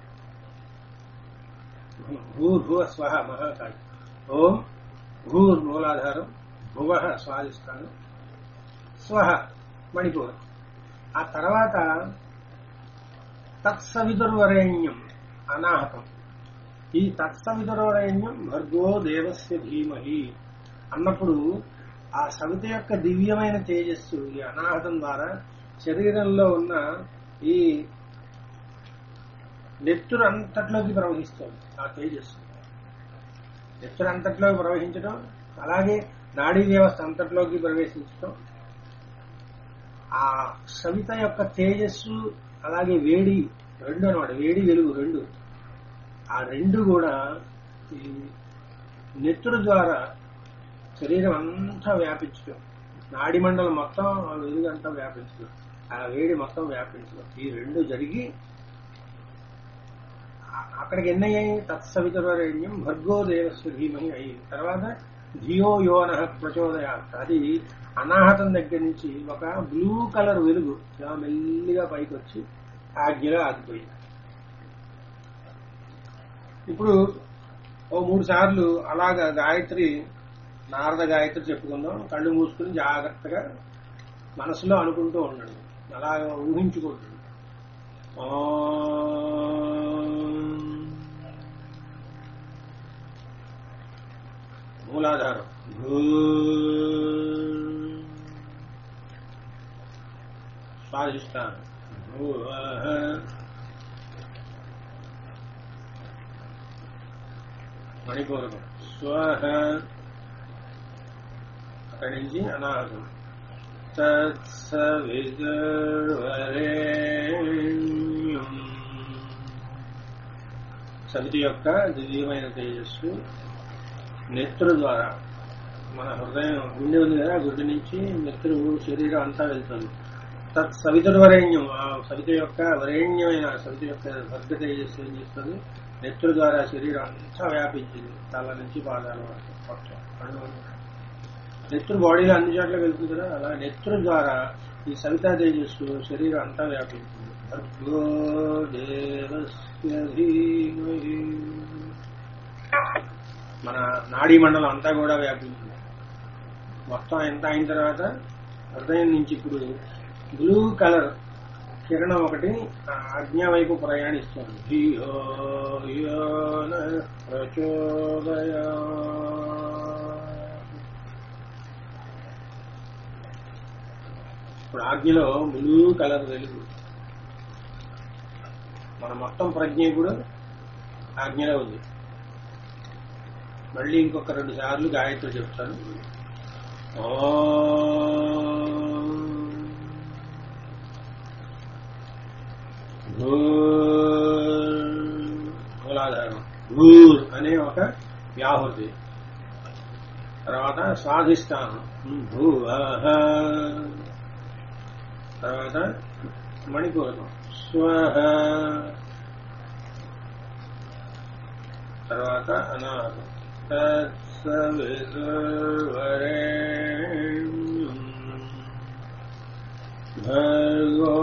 భూర్ భువ స్వహ మహ కాదు ఓం భూర్ మూలాధారం భువ స్వాదిష్టానం స్వహ మణిపూర్ ఆ తర్వాత తత్సవితుర్వరేణ్యం అనాహతం ఈ తత్సవితుర్వరేణ్యం భర్గో దేవస్య ధీమహి అన్నప్పుడు ఆ సవిత యొక్క దివ్యమైన తేజస్సు ఈ అనాహతం ద్వారా శరీరంలో ఉన్న ఈ నెత్తురు అంతట్లోకి ప్రవహిస్తుంది ఆ తేజస్సు నెత్తురు అంతట్లోకి ప్రవహించడం అలాగే నాడీ వ్యవస్థ అంతట్లోకి ప్రవేశించడం ఆ సవిత యొక్క తేజస్సు అలాగే వేడి రెండు అనమాట వేడి వెలుగు రెండు ఆ రెండు కూడా ఈ నెత్తురు ద్వారా శరీరం అంతా వ్యాపించడం నాడి మండలం మొత్తం ఆ వెలుగు అంతా వ్యాపించడం ఆ వేడి మొత్తం వ్యాపించడం ఈ రెండు జరిగి ఆ- అక్కడికి ఎన్ని అయ్యాయి తత్సవితరేణ్యం భర్గో దేవస్య ధీమహి అయ్యింది తర్వాత ధియో యోన ప్రచోదయాత్ అది అనాహతం దగ్గర నుంచి ఒక బ్లూ కలర్ వెలుగు ఇలా మెల్లిగా పైకి వచ్చి ఆజ్ఞగా ఆగిపోయింది ఇప్పుడు ఓ మూడు సార్లు అలాగా గాయత్రి నారద గాయత్రి చెప్పుకుందాం కళ్ళు మూసుకుని జాగ్రత్తగా మనసులో అనుకుంటూ ఉండండి అలాగా ఊహించుకుంటుంది మూలాధారం భూ స్వాధిష్టానం భూవః మణిపూరకం స్వహ అక్కడి నుంచి అనాహతం తత్సవిదుర్వరేణ్యం సమితి యొక్క దివ్యమైన తేజస్సు నెత్తురు ద్వారా మన హృదయం గుండె ఉంది కదా గుండె నుంచి నెత్తురు శరీరం అంతా వెళ్తుంది తత్ సవితుర్వరేణ్యం ఆ సవిత యొక్క వరేణ్యమైన సవిత యొక్క భర్గ తేజస్సు ఏం చేస్తుంది నెత్తురు ద్వారా శరీరం అంతా వ్యాపించింది తల నుంచి పాదాల వరకు మొత్తం కళ్ళు వరకు. నెత్తురు బాడీలో అన్ని చోట్ల వెళ్తుంది కదా అలా నెత్తురు ద్వారా ఈ సవితా తేజస్సు శరీరం అంతా వ్యాపించింది భర్గో దేవస్య ధీమహి. మన నాడీ మండలం అంతా కూడా వ్యాపించింది మొత్తం ఎంత అయిన తర్వాత హృదయం నుంచి ఇప్పుడు బ్లూ కలర్ కిరణం ఒకటి ఆ ఆజ్ఞా వైపు ప్రయాణిస్తుంది ధియో యోన ప్రచోదయా ఇప్పుడు ఆజ్ఞలో బ్లూ కలర్ వెలుగు మన మొత్తం ప్రజ్ఞ ఇప్పుడు ఆజ్ఞలో ఉంది మళ్ళీ ఇంకొక రెండు సార్లు గాయత్రి చెప్తాను ఓం మూలాధారం భూర్ అనే ఒక వ్యాహృతి తర్వాత స్వాధిష్టానం భూవ తర్వాత మణిపూరకం స్వహ తర్వాత అనాథం తత్సవితుర్వరేణ్యం భర్గో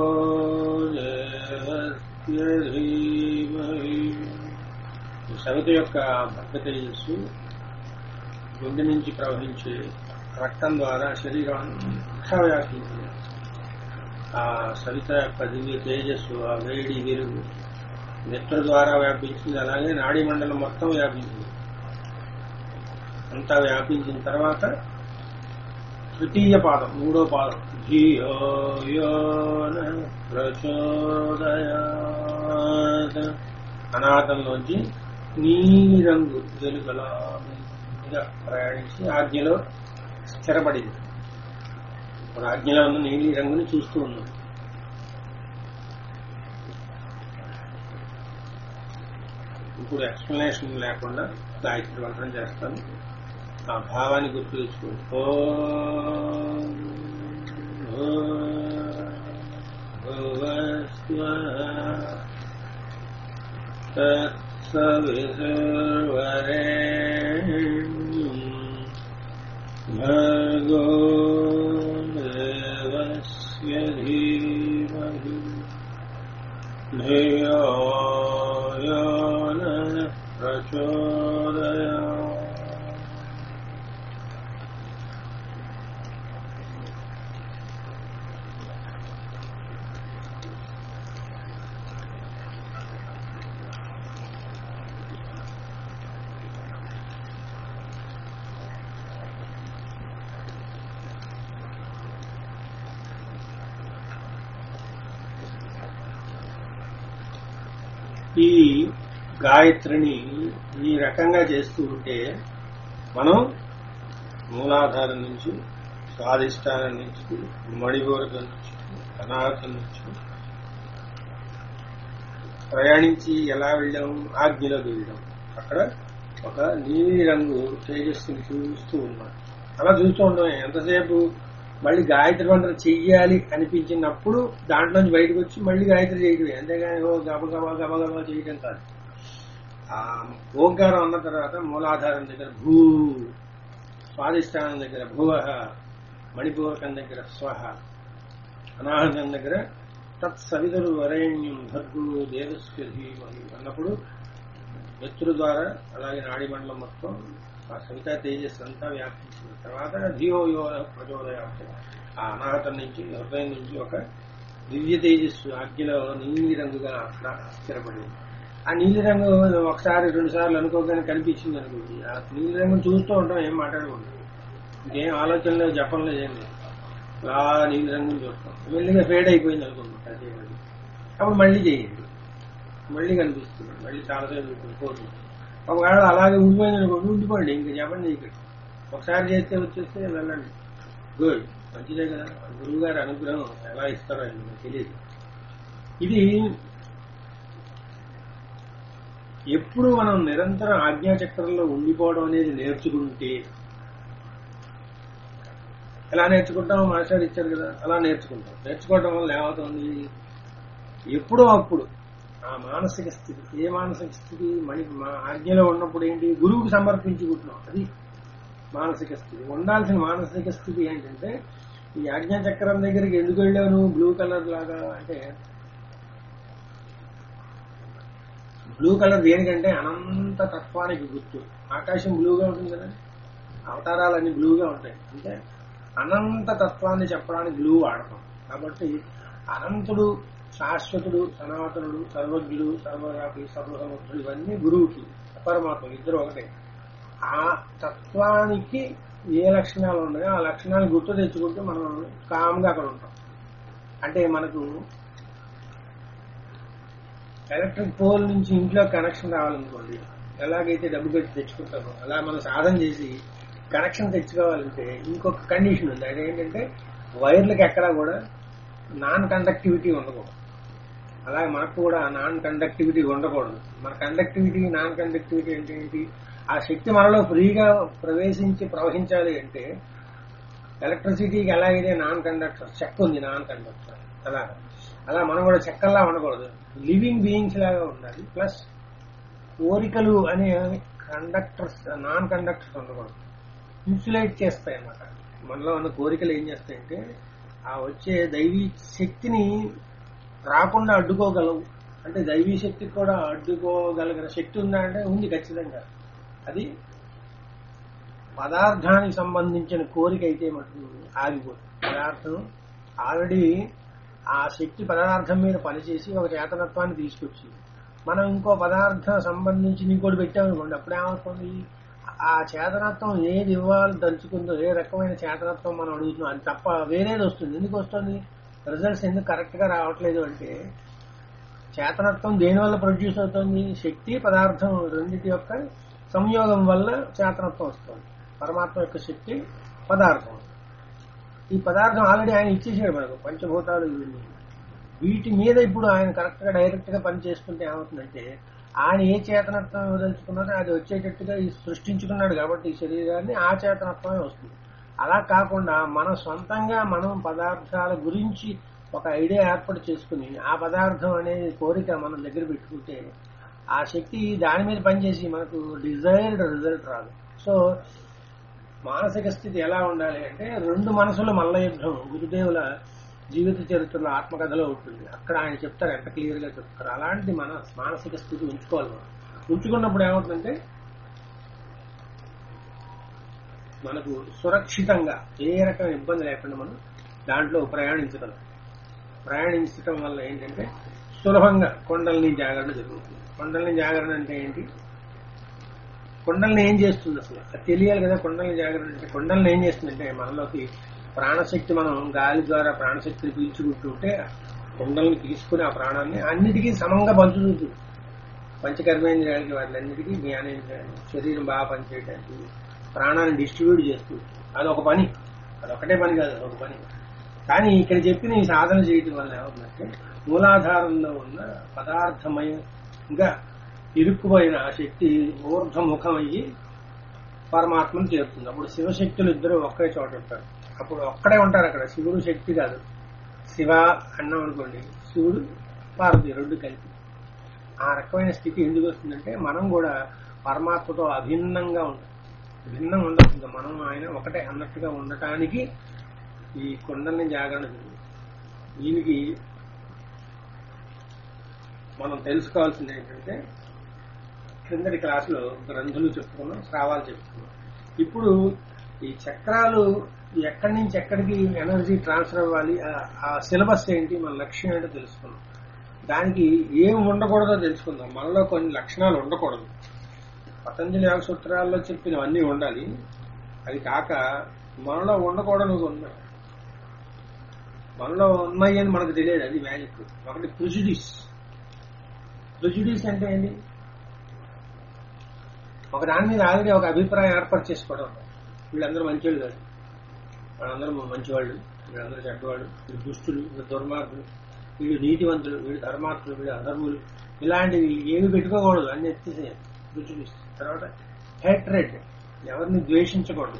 దేవస్య ధీమహి ఈ సవిత యొక్క భక్త తేజస్సు గుండె నుంచి ప్రవహించే రక్తం ద్వారా శరీరం అంతా వ్యాపించింది ఆ సవిత యొక్క దివ్య తేజస్సు ఆ వేడి వెలుగు నెత్ర ద్వారా వ్యాపించింది అలాగే నాడీ మండలం మొత్తం వ్యాపించింది అంతా వ్యాపించిన తర్వాత తృతీయ పాదం మూడో పాదం ధియో యో న ప్రచోదయాత్ అనాథంలోంచి నీలి రంగు వెలుగలా మీద ప్రయాణించి ఆజ్ఞలో స్థిరపడింది ఇప్పుడు ఆజ్ఞలో ఉన్న నీలి రంగుని చూస్తూ ఉన్నాం ఇప్పుడు ఎక్స్ప్లెనేషన్ లేకుండా గాయత్రి మంత్రం చేస్తాను ఆ భావాన్ని గుర్తు తెచ్చుకోండి ఓం భూర్భువస్వః తత్సవితుర్వరేణ్యం భర్గో దేవస్య ధీమహి ధియో యో నః ప్రచోదయాత్ ఈ గాయత్రిని ఈ రకంగా చేస్తూ ఉంటే మనం మూలాధారం నుంచి స్వాధిష్టానం నుంచి మణిపూరకం నుంచి అనాథం నుంచి ప్రయాణించి ఎలా వెళ్ళాం ఆజ్ఞలోకి వెళ్ళాం అక్కడ ఒక నీలి రంగు తేజస్సుని చూస్తూ ఉన్నాం అలా చూస్తూ ఉండమే ఎంతసేపు మళ్ళీ గాయత్రి మంత్రం చెయ్యాలి అనిపించినప్పుడు దాంట్లోంచి బయటకు వచ్చి మళ్ళీ గాయత్రి చేయడమే అంతేగాని ఓ గబగబా గబగబా చేయడం కాదు ఆ ఓంకారం అన్న తర్వాత మూలాధారం దగ్గర భూ స్వాధిష్టానం దగ్గర భువ మణిపూరకం దగ్గర స్వహ అనాహతం దగ్గర తత్సవితురు వరేణ్యం భర్గు దేవస్య ధీమహి అన్నప్పుడు వ్యక్తుల ద్వారా అలాగే నాడి మండలం మొత్తం ఆ సవితా తేజస్సు అంతా వ్యాపించిన తర్వాత ధియో యో ప్రచోదయాలు ఆ అనాహతం నుంచి హృదయం నుంచి ఒక దివ్య తేజస్సు అగ్నిలో నీలి రంగుగా అక్కడ స్థిరపడింది ఆ నీలి రంగు ఒకసారి రెండు సార్లు అనుకోగానే కనిపించింది అనుకోండి ఆ నీలి రంగును చూస్తూ ఉంటాం ఏం మాట్లాడకూడదు ఇంకేం ఆలోచన లేదు జపం లేదు ఏం లేదు అలా నీలి రంగుని చూస్తాం మెల్లిగా ఫేడ్ అయిపోయింది అనుకోండి అదే మళ్ళీ అప్పుడు మళ్ళీ చేయండి మళ్ళీ కనిపిస్తుంది మళ్ళీ చాలాసేపు పోతుంది ఒకవేళ అలాగే ఉండిపోయింది అనుకోండి ఉండిపోండి ఇంకా చెప్పండి ఇక్కడ ఒకసారి చేస్తే వచ్చేస్తే వెళ్ళండి గుడ్ మంచిదే కదా గురువు గారి అనుగ్రహం ఎలా ఇస్తారో అది మనకు తెలియదు ఇది ఎప్పుడు మనం నిరంతరం ఆజ్ఞాచక్రంలో ఉండిపోవడం అనేది నేర్చుకుంటే ఎలా నేర్చుకుంటాం మాస్టర్ ఇచ్చారు కదా అలా నేర్చుకుంటాం నేర్చుకోవడం వల్ల ఏమవుతుంది ఎప్పుడో అప్పుడు ఆ మానసిక స్థితి ఏ మానసిక స్థితి మణి మా ఆజ్ఞలో ఉన్నప్పుడు ఏంటి గురువుకు సమర్పించుకుంటున్నాం అది మానసిక స్థితి ఉండాల్సిన మానసిక స్థితి ఏంటంటే ఈ ఆజ్ఞా చక్రం దగ్గరికి ఎందుకు వెళ్ళావు నువ్వు బ్లూ కలర్ లాగా అంటే బ్లూ కలర్ దేనికంటే అనంత తత్వానికి గుర్తు ఆకాశం బ్లూగా ఉంటుంది కదా అవతారాలన్నీ బ్లూగా ఉంటాయి అంటే అనంత తత్వాన్ని చెప్పడానికి బ్లూ వాడతాం కాబట్టి అనంతుడు శాశ్వతుడు సనాతనుడు సర్వజ్ఞుడు సర్వవ్యాపి సర్వసముద్రుడు ఇవన్నీ గురువుకి పరమాత్మ ఇద్దరు ఒకటే ఆ తత్వానికి ఏ లక్షణాలు ఉన్నాయో ఆ లక్షణాలు గుర్తు తెచ్చుకుంటూ మనం కామ్గా అక్కడ ఉంటాం అంటే మనకు ఎలక్ట్రిక్ పోల్ నుంచి ఇంట్లో కనెక్షన్ రావాలనుకోండి ఎలాగైతే డబ్బు పెట్టి తెచ్చుకుంటామో అలా మనం సాధన చేసి కనెక్షన్ తెచ్చుకోవాలంటే ఇంకొక కండిషన్ ఉంది అదేంటంటే వైర్లకు ఎక్కడా కూడా నాన్ కండక్టివిటీ ఉండకూడదు అలాగే మనకు కూడా నాన్ కండక్టివిటీ ఉండకూడదు మన కండక్టివిటీ నాన్ కండక్టివిటీ అంటే ఏంటి ఆ శక్తి మనలో ఫ్రీగా ప్రవేశించి ప్రవహించాలి అంటే ఎలక్ట్రిసిటీకి ఎలాగైతే నాన్ కండక్టర్ చెక్క ఉంది నాన్ కండక్టర్ అలా అలా మనం కూడా చెక్కల్లా ఉండకూడదు లివింగ్ బీయింగ్స్ లాగా ఉండాలి ప్లస్ కోరికలు అనే కండక్టర్స్ నాన్ కండక్టర్స్ ఉండకూడదు ఇన్సులేట్ చేస్తాయి అన్నమాట మనలో ఉన్న కోరికలు ఏం చేస్తాయంటే ఆ వచ్చే దైవీ శక్తిని రాకుండా అడ్డుకోగలవు అంటే దైవీ శక్తికి కూడా అడ్డుకోగలిగిన శక్తి ఉందా అంటే ఉంది ఖచ్చితంగా అది పదార్థానికి సంబంధించిన కోరిక అయితే మటుకు ఆగిపోతుంది పదార్థం ఆల్రెడీ ఆ శక్తి పదార్థం మీద పనిచేసి ఒక చేతనత్వాన్ని తీసుకొచ్చి మనం ఇంకో పదార్థం సంబంధించి ఇంకోటి పెట్టామనుకోండి అప్పుడు ఏమవుతుంది ఆ చేతనత్వం ఏది ఇవ్వాలి తలుచుకుందో ఏ రకమైన చేతనత్వం మనం అడుగుతున్నాం అది తప్ప వేరేది వస్తుంది ఎందుకు వస్తుంది రిజల్ట్స్ ఎందుకు కరెక్ట్ గా రావట్లేదు అంటే చేతనత్వం దేని వల్ల ప్రొడ్యూస్ అవుతుంది శక్తి పదార్థం రెండింటి యొక్క సంయోగం వల్ల చేతనత్వం వస్తుంది పరమాత్మ యొక్క శక్తి పదార్థం ఈ పదార్థం ఆల్రెడీ ఆయన ఇచ్చేసాడు మనకు పంచభూతాలు ఇవన్నీ వీటి మీద ఇప్పుడు ఆయన కరెక్ట్ గా డైరెక్ట్ గా పని చేసుకుంటే ఏమవుతుందంటే ఆయన ఏ చేతనత్వం వదలుచుకున్నారో అది వచ్చేటట్టుగా ఈ సృష్టించుకున్నాడు కాబట్టి ఈ శరీరాన్ని ఆ చేతనత్వమే వస్తుంది అలా కాకుండా మనం సొంతంగా మనం పదార్థాల గురించి ఒక ఐడియా ఏర్పాటు చేసుకుని ఆ పదార్థం అనేది కోరిక మనం దగ్గర పెట్టుకుంటే ఆ శక్తి దాని మీద పనిచేసి మనకు డిజైర్డ్ రిజల్ట్ రాదు సో మానసిక స్థితి ఎలా ఉండాలి అంటే రెండు మనసుల మల్ల యుద్ధం గురుదేవుల జీవిత చరిత్రలో ఆత్మకథలో ఉంటుంది అక్కడ ఆయన చెప్తారు ఎంత క్లియర్ గా చెప్తారు అలాంటి మన మానసిక స్థితి ఉంచుకోవాలి మనం ఉంచుకున్నప్పుడు ఏమవుతుందంటే మనకు సురక్షితంగా ఏ రకమైన ఇబ్బంది లేకుండా మనం దాంట్లో ప్రయాణించగలం ప్రయాణించడం వల్ల ఏంటంటే సులభంగా కొండల్ని జాగరణ జరుగుతుంది కొండల్ని జాగరణ అంటే ఏంటి కొండల్ని ఏం చేస్తుంది అసలు అది తెలియాలి కదా కొండల్ని జాగరణ అంటే కొండల్ని ఏం చేస్తుందంటే మనలోకి ప్రాణశక్తి మనం గాలి ద్వారా ప్రాణశక్తిని పీల్చుకుంటుంటే కొండల్ని తీసుకుని ఆ ప్రాణాన్ని అన్నిటికీ సమంగా పంచుతుంది పంచకర్మేంద్రియాలకి వాటిలన్నిటికీ జ్ఞానేంద్రియాలు శరీరం బాగా పనిచేయడానికి ప్రాణాన్ని డిస్ట్రిబ్యూట్ చేస్తుంది అదొక పని అదొకటే పని కాదు ఒక పని కానీ ఇక్కడ చెప్పిన ఈ సాధన చేయటం వల్ల ఏమవుతుందంటే మూలాధారంలో ఉన్న పదార్థమయంగా ఇరుక్కుపోయిన ఆ శక్తి ఊర్ధముఖమయ్యి పరమాత్మను చేరుతుంది అప్పుడు శివశక్తులు ఇద్దరు ఒకే చోట ఉంటారు అప్పుడు ఒక్కడే ఉంటారు అక్కడ శివుడు శక్తి కాదు శివ అన్నాం అనుకోండి శివుడు పార్వతి రెండు కలిపి ఆ రకమైన స్థితి ఎందుకు వస్తుందంటే మనం కూడా పరమాత్మతో అభిన్నంగా ఉంటాం భిన్నం ఉండదు మనం ఆయన ఒకటే అన్నట్టుగా ఉండటానికి ఈ కొండల్ని జాగరణ జరుగుతుంది. దీనికి మనం తెలుసుకోవాల్సింది ఏంటంటే క్రిందటి క్లాసులో గ్రంథులు చెప్పుకున్నాం స్రావాలు చెప్పుకున్నాం ఇప్పుడు ఈ చక్రాలు ఎక్కడి నుంచి ఎక్కడికి ఎనర్జీ ట్రాన్స్ఫర్ అవ్వాలి ఆ- ఆ సిలబస్ ఏంటి మన లక్ష్యం ఏంటో తెలుసుకున్నాం దానికి ఏం ఉండకూడదో తెలుసుకుందాం మనలో కొన్ని లక్షణాలు ఉండకూడదు పతంజలి యోగ సూత్రాల్లో చెప్పినవన్నీ ఉండాలి అది కాక మనలో ఉండకూడదు ఉన్నాయి మనలో ఉన్నాయి అని మనకు తెలియదు అది మ్యాజిక్ ఒకటి ప్రిజుడిస్ ప్రిజుడిస్ అంటే ఏంటి ఒక దాని మీద ఆల్రెడీ ఒక అభిప్రాయం ఏర్పాటు చేసుకోవడం వీళ్ళందరూ మంచివాళ్ళు కాదు వాళ్ళందరూ మంచివాళ్ళు వీళ్ళందరూ చెడ్డవాళ్ళు వీళ్ళు దుష్టులు వీళ్ళు దుర్మార్గులు వీళ్ళు నీతివంతులు వీళ్ళు ధర్మాత్ములు వీళ్ళు అధర్ములు ఇలాంటివి ఏమి పెట్టుకోకూడదు అన్ని ఎత్తేసేయాలి ప్రిజుడిస్ తర్వాత హెట్రెడ్ ఎవరిని ద్వేషించకూడదు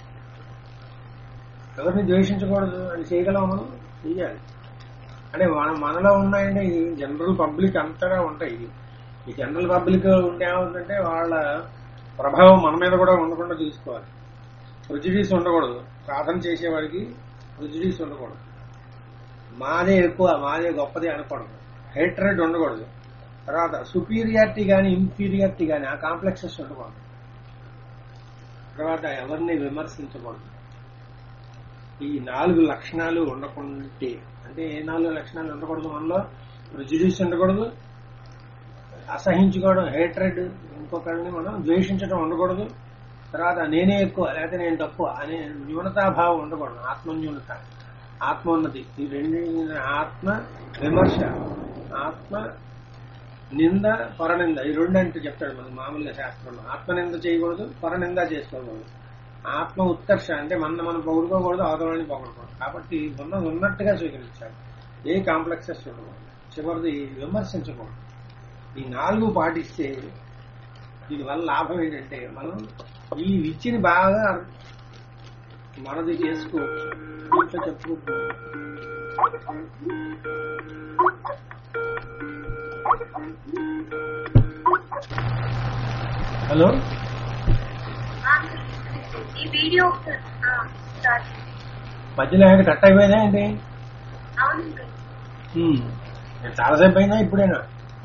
ఎవరిని ద్వేషించకూడదు అని చేయగలం మనం చెయ్యాలి అంటే మన మనలో ఉన్నాయంటే ఈ జనరల్ పబ్లిక్ అంతటా ఉంటాయి ఇవి. ఈ జనరల్ పబ్లిక్ ఉంటే ఏమవుతుందంటే వాళ్ళ ప్రభావం మన మీద కూడా ఉండకుండా చూసుకోవాలి ప్రిజుడీస్ ఉండకూడదు సాధన చేసేవాడికి ప్రిజుడీస్ ఉండకూడదు మాదే ఎక్కువ మాదే గొప్పది అనకూడదు హేట్రెడ్ ఉండకూడదు తర్వాత సుపీరియారిటీ కానీ ఇన్ఫీరియారిటీ కానీ ఆ కాంప్లెక్సెస్ ఉండకూడదు తర్వాత ఎవరిని విమర్శించకూడదు ఈ నాలుగు లక్షణాలు ఉండకుంటే అంటే ఏ నాలుగు లక్షణాలు ఉండకూడదు మనలో ప్రిజుడీస్ ఉండకూడదు అసహించుకోవడం హేట్రెడ్ ఇంకొకరిని మనం ద్వేషించడం ఉండకూడదు తర్వాత నేనే ఎక్కువ లేకపోతే నేను తక్కువ అనే న్యూనతాభావం ఉండకూడదు ఆత్మన్యూనత ఆత్మోన్నతి ఈ రెండు ఆత్మ విమర్శ ఆత్మ నింద పరనింద ఈ రెండు అంటే చెప్తాడు మనకు మామూలుగా శాస్త్రంలో ఆత్మనింద చేయకూడదు పరనింద చేసుకోకూడదు ఆత్మ ఉత్కర్ష అంటే మన మనం పొగుడుకోకూడదు అవతలని పొగడకూడదు కాబట్టి ఉన్నది ఉన్నట్టుగా స్వీకరించాలి ఏ కాంప్లెక్సెస్ ఉండకూడదు చివరిది విమర్శించకూడదు ఈ నాలుగు పాటిస్తే దీనివల్ల లాభం ఏంటంటే మనం ఈ విద్యని బాగా మనది చేసుకో దీంట్లో చెప్పుకుంటున్నాం హలో ఈ వీడియో ఆ, స్టార్ట్ మధ్యలో ఏంటి కట్ అయిపోయిందా ఏంటి అవునండి హ్మ్. నేను చాలాసేపు అయిందా ఇప్పుడేనా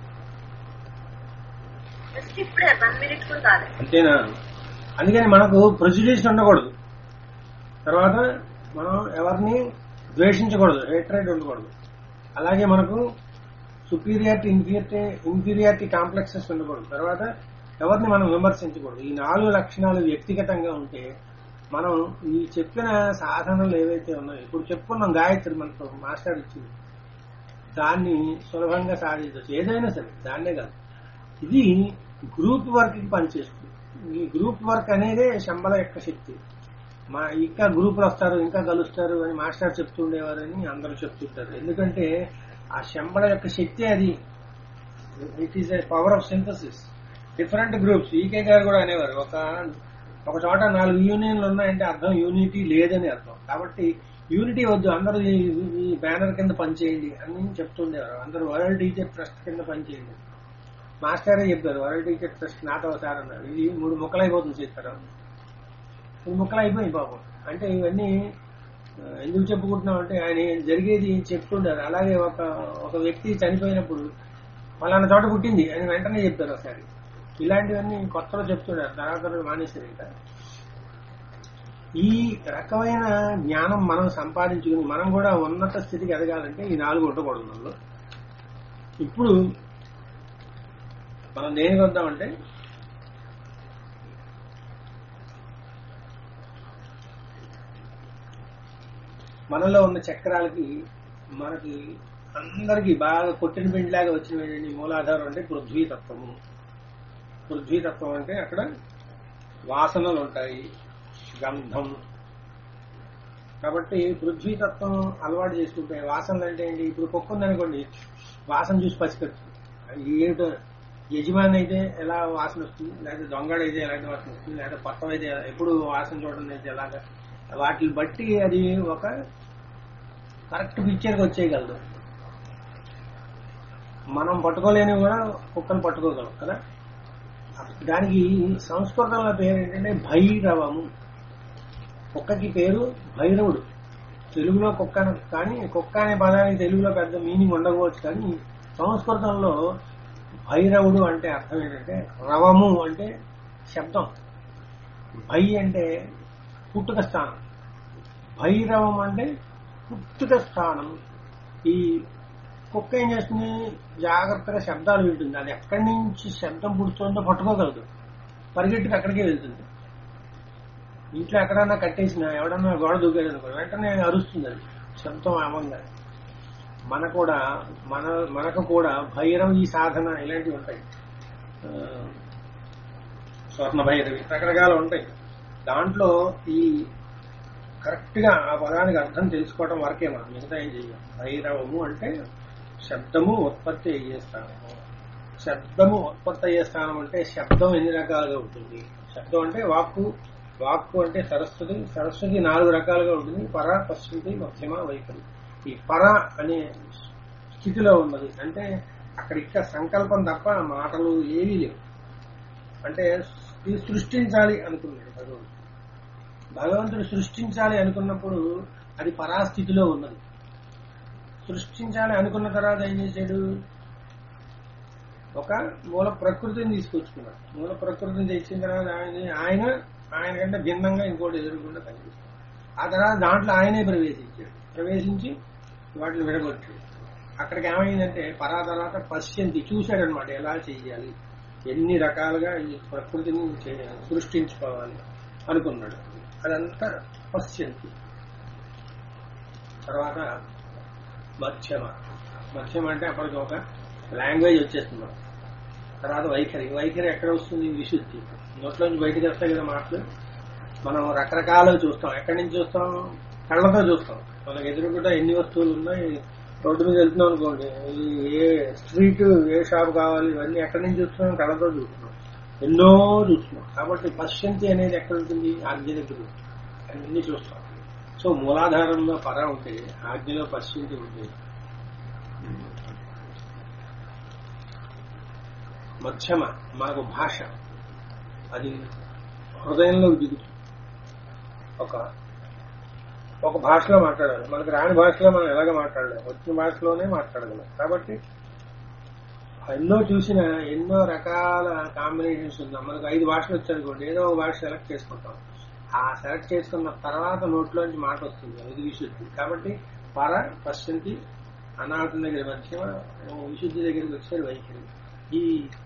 జస్ట్ ఇప్పుడే వన్ మినిట్ కూడా కాలేదు అంతేనా అందుకని మనకు ప్రొసీడ్యూస్ ఉండకూడదు తర్వాత మనం ఎవరిని ద్వేషించకూడదు హేట్రేట్ ఉండకూడదు అలాగే మనకు సుపీరియారిటీ ఇన్ఫీరియారిటీ ఇన్ఫీరియారిటీ కాంప్లెక్సెస్ ఉండకూడదు తర్వాత ఎవరిని మనం విమర్శించకూడదు ఈ నాలుగు లక్షణాలు వ్యక్తిగతంగా ఉంటే మనం ఈ చెప్పిన సాధనలు ఏవైతే ఉన్నాయో ఇప్పుడు చెప్పుకున్నాం గాయత్రి మనకు మాస్టర్ ఇచ్చింది దాన్ని సులభంగా సాధించవచ్చు ఏదైనా సరే దాన్నే కాదు ఇది గ్రూప్ వర్క్ కి పనిచేస్తుంది ఈ గ్రూప్ వర్క్ అనేదే శంబల యొక్క శక్తి మా ఇంకా గ్రూపులు వస్తారు ఇంకా కలుస్తారు అని మాస్టర్ చెప్తుండేవారని అందరూ చెప్తుంటారు ఎందుకంటే ఆ శంబల యొక్క శక్తి అది it is a power of synthesis different groups EK గారు కూడా అనేవారు ఒక ఒక చోట నాలుగు యూనియన్లు ఉన్నాయంటే అర్థం యూనిటీ లేదని అర్థం కాబట్టి యూనిటీ వద్దు అందరూ ఈ- ఈ బ్యానర్ కింద పనిచేయండి అని చెప్తుండేవారు అందరూ వరల్డ్ టీచర్ ట్రస్ట్ కింద పనిచేయండి మాస్టరే చెప్పారు వరల్డ్ టీచర్ ట్రస్ట్ నాతో ఒకసారి అన్నారు ఇది మూడు ముక్కలు అయిపోతుంది చేస్తారు మూడు ముక్కలు అయిపోయి పాపం అంటే ఇవన్నీ ఆ, ఎందుకు చెప్పుకుంటున్నాం అంటే ఆయన జరిగేది చెప్తుండారు అలాగే ఒక ఒక వ్యక్తి చనిపోయినప్పుడు పలానా చోట పుట్టింది అని వెంటనే చెప్పారు ఒకసారి ఇలాంటివన్నీ కొత్తలో చెప్తున్నారు తర్వాత రోజు మానేశారు ఇంకా ఈ రకమైన జ్ఞానం మనం సంపాదించుకుని మనం కూడా ఉన్నత స్థితికి ఎదగాలంటే ఈ నాలుగు ఉండకూడదు మనలో ఇప్పుడు మనం దేనికి వద్దామంటే మనలో ఉన్న చక్రాలకి మనకి అందరికి బాగా కొట్టిన పిండిలాగా వచ్చిన మూలాధారం అంటే పృథ్వీ తత్వము పృథ్వీ తత్వం అంటే అక్కడ వాసనలు ఉంటాయి గంధం కాబట్టి పృథ్వీ తత్వం అలవాటు చేసుకుంటే వాసనలు అంటే ఏంటి ఇప్పుడు కుక్క ఉందనుకోండి వాసన చూసి పసిగట్టు అది ఏమిటో యజమాని అయితే ఎలా వాసన వస్తుంది లేదా దొంగడు అయితే ఎలాంటి వాసన వస్తుంది లేదా కొత్త అయితే ఎప్పుడు వాసన చూడడం అయితే ఎలాగా వాటిని బట్టి అది ఒక కరెక్ట్ పిక్చర్కి వచ్చేయగలదు మనం పట్టుకోలేనివి కూడా కుక్కలు పట్టుకోగలం కదా దానికి సంస్కృతంలో పేరు ఏంటంటే భైరవము కుక్కకి పేరు భైరవుడు తెలుగులో కుక్క అని- కానీ కుక్క అనే పదానికి తెలుగులో పెద్ద మీనింగ్ ఉండకపోవచ్చు కానీ సంస్కృతంలో భైరవుడు అంటే అర్థం ఏంటంటే రవము అంటే శబ్దం భై అంటే పుట్టుక స్థానం భైరవం అంటే పుట్టుక స్థానం ఈ కుక్క ఏం చేస్తుంది జాగ్రత్తగా శబ్దాలు వింటుంది అది ఎక్కడి నుంచి శబ్దం పుడుతుందో పట్టుకోగలదు పరిగెట్టుకు అక్కడికే వెళ్తుంది ఇంట్లో ఎక్కడన్నా కట్టేసిన ఎవడన్నా గోడ దూకాడు అనుకో వెంటనే అరుస్తుంది అది శబ్దం అవంగా మన కూడా మన మనకు కూడా భైరవ ఈ సాధన ఇలాంటివి ఉంటాయి ఆ, స్వర్ణ భైరవి రకరకాలు ఉంటాయి దాంట్లో ఈ కరెక్ట్ గా ఆ పదానికి అర్థం తెలుసుకోవడం వరకే మనం మిగతా ఏం చెయ్యం భైరవము అంటే శబ్దము ఉత్పత్తి అయ్యే స్థానము శబ్దము ఉత్పత్తి అయ్యే స్థానం అంటే శబ్దం ఎన్ని రకాలుగా ఉంటుంది శబ్దం అంటే వాక్కు వాక్కు అంటే సరస్వతి సరస్వతి నాలుగు రకాలుగా ఉంటుంది పర పశ్చిమి మధ్యమ వైఖరి ఈ పర అనే స్థితిలో ఉన్నది అంటే అక్కడ ఇక్కడ సంకల్పం తప్ప మాటలు ఏవీ లేవు అంటే ఇది సృష్టించాలి అనుకున్నాడు భగవంతుడు భగవంతుడు సృష్టించాలి అనుకున్నప్పుడు అది పరాస్థితిలో ఉన్నది సృష్టించాలి అనుకున్న తర్వాత ఏం చేశాడు ఒక మూల ప్రకృతిని తీసుకొచ్చుకున్నాడు మూల ప్రకృతిని తెచ్చిన తర్వాత ఆయన ఆయన ఆయన కంటే భిన్నంగా ఇంకోటి ఎదురుకుండా కనిపిస్తాడు ఆ తర్వాత దాంట్లో ఆయనే ప్రవేశించాడు ప్రవేశించి వాటిని విడగొట్టాడు అక్కడికి ఏమైందంటే పరా తర్వాత పశ్యంతి చూశాడనమాట ఎలా చేయాలి ఎన్ని రకాలుగా ఈ ప్రకృతిని చే- సృష్టించుకోవాలి అనుకున్నాడు అదంతా పశ్యంతి తర్వాత మధ్యమ మధ్యమ అంటే అప్పటికి ఒక లాంగ్వేజ్ వచ్చేస్తుంది మనకు. తర్వాత వైఖరి వైఖరి ఎక్కడ వస్తుంది విశుద్ధి నోట్లోంచి బయటకు వస్తాయి కదా మాటలు మనం రకరకాలుగా చూస్తాం ఎక్కడి నుంచి చూస్తాం కళ్ళతో చూస్తాం మనకి ఎదురుగుండా ఎన్ని వస్తువులు ఉన్నాయి రోడ్డు మీద వెళ్తున్నాం అనుకోండి ఈ ఏ స్ట్రీట్ ఏ షాప్ కావాలి ఇవన్నీ ఎక్కడి నుంచి చూస్తున్నాం కళ్ళతో చూస్తున్నాం ఎన్నో చూస్తున్నాం కాబట్టి పశ్చంతి అనేది ఎక్కడ ఉంటుంది ఆజ్ఞ దగ్గర ఉంటుంది. అన్ని చూస్తాం సో మూలాధారంలో పర ఉంటే ఆజ్ఞలో పశ్చంతి ఉంటుంది మధ్యమ మాకు భాష అది హృదయంలో దిగుతుంది ఒక ఒక భాషలో మాట్లాడాలి మనకు రాని భాషలో మనం ఎలాగ మాట్లాడలేం వచ్చిన భాషలోనే మాట్లాడగలం కాబట్టి ఎన్నో చూసిన ఎన్నో రకాల కాంబినేషన్స్ ఉందాం మనకు ఐదు భాషలు వచ్చానుకోండి ఏదో ఒక భాష సెలెక్ట్ చేసుకుంటాం ఆ సెలెక్ట్ చేసుకున్న తర్వాత నోట్లోంచి మాట వస్తుంది ఇది విశుద్ధి కాబట్టి పర పశ్చంతి అనాథం దగ్గర మధ్యమ విశుద్ధి దగ్గరికి వచ్చారు వైఖరి ఈ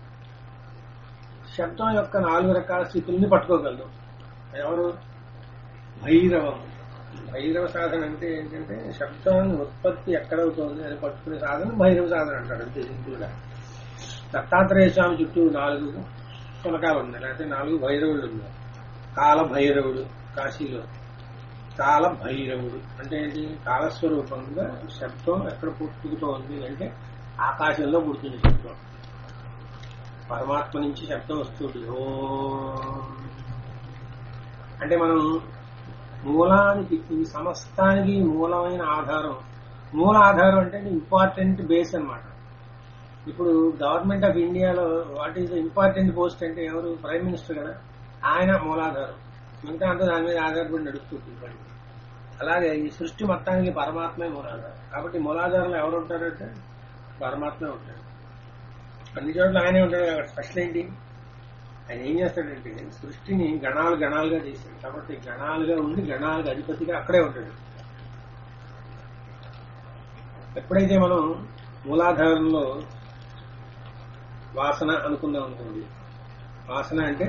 శబ్దం యొక్క నాలుగు రకాల స్థితుల్ని పట్టుకోగలరు ఎవరు భైరవం భైరవ సాధన అంటే ఏంటంటే శబ్దం ఉత్పత్తి ఎక్కడవుతోంది అని పట్టుకునే సాధన భైరవ సాధన అంటాడు అంతే సింపుల్ గా దత్తాత్రేయ స్వామి చుట్టూ నాలుగు పునకాలు ఉన్నాయి లేకపోతే నాలుగు భైరవులు ఉన్నాయి కాల భైరవుడు కాశీలో కాల భైరవుడు అంటే ఏంటి కాలస్వరూపంగా శబ్దం ఎక్కడ పుట్టుకుతోంది అంటే ఆకాశంలో పుడుతుంది శబ్దం పరమాత్మ నుంచి శబ్దం వస్తుంది ఓ అంటే మనం మూలానికి ఈ సమస్తానికి మూలమైన ఆధారం మూల ఆధారం అంటే ఇంపార్టెంట్ బేస్ అన్నమాట ఇప్పుడు గవర్నమెంట్ ఆఫ్ ఇండియాలో వాట్ ఈస్ ఇంపార్టెంట్ పోస్ట్ అంటే ఎవరు ప్రైమ్ మినిస్టర్ కదా ఆయన మూలాధారం మిగతా అంతా దాని మీద ఆధారపడి నడుస్తుంది బండి. అలాగే ఈ సృష్టి మొత్తానికి పరమాత్మే మూలాధారం కాబట్టి మూలాధారంలో ఎవరు ఉంటారంటే పరమాత్మే ఉంటాడు అన్ని చోట్ల ఆయనే ఉంటాడు కాబట్టి స్పెషల్ ఏంటి ఆయన ఏం చేస్తాడంటే సృష్టిని గణాలు గణాలుగా చేశాడు కాబట్టి గణాలుగా ఉండి గణాలుగా అధిపతిగా అక్కడే ఉంటాడు ఎప్పుడైతే మనం మూలాధారంలో వాసన అనుకుందాం అనుకోండి వాసన అంటే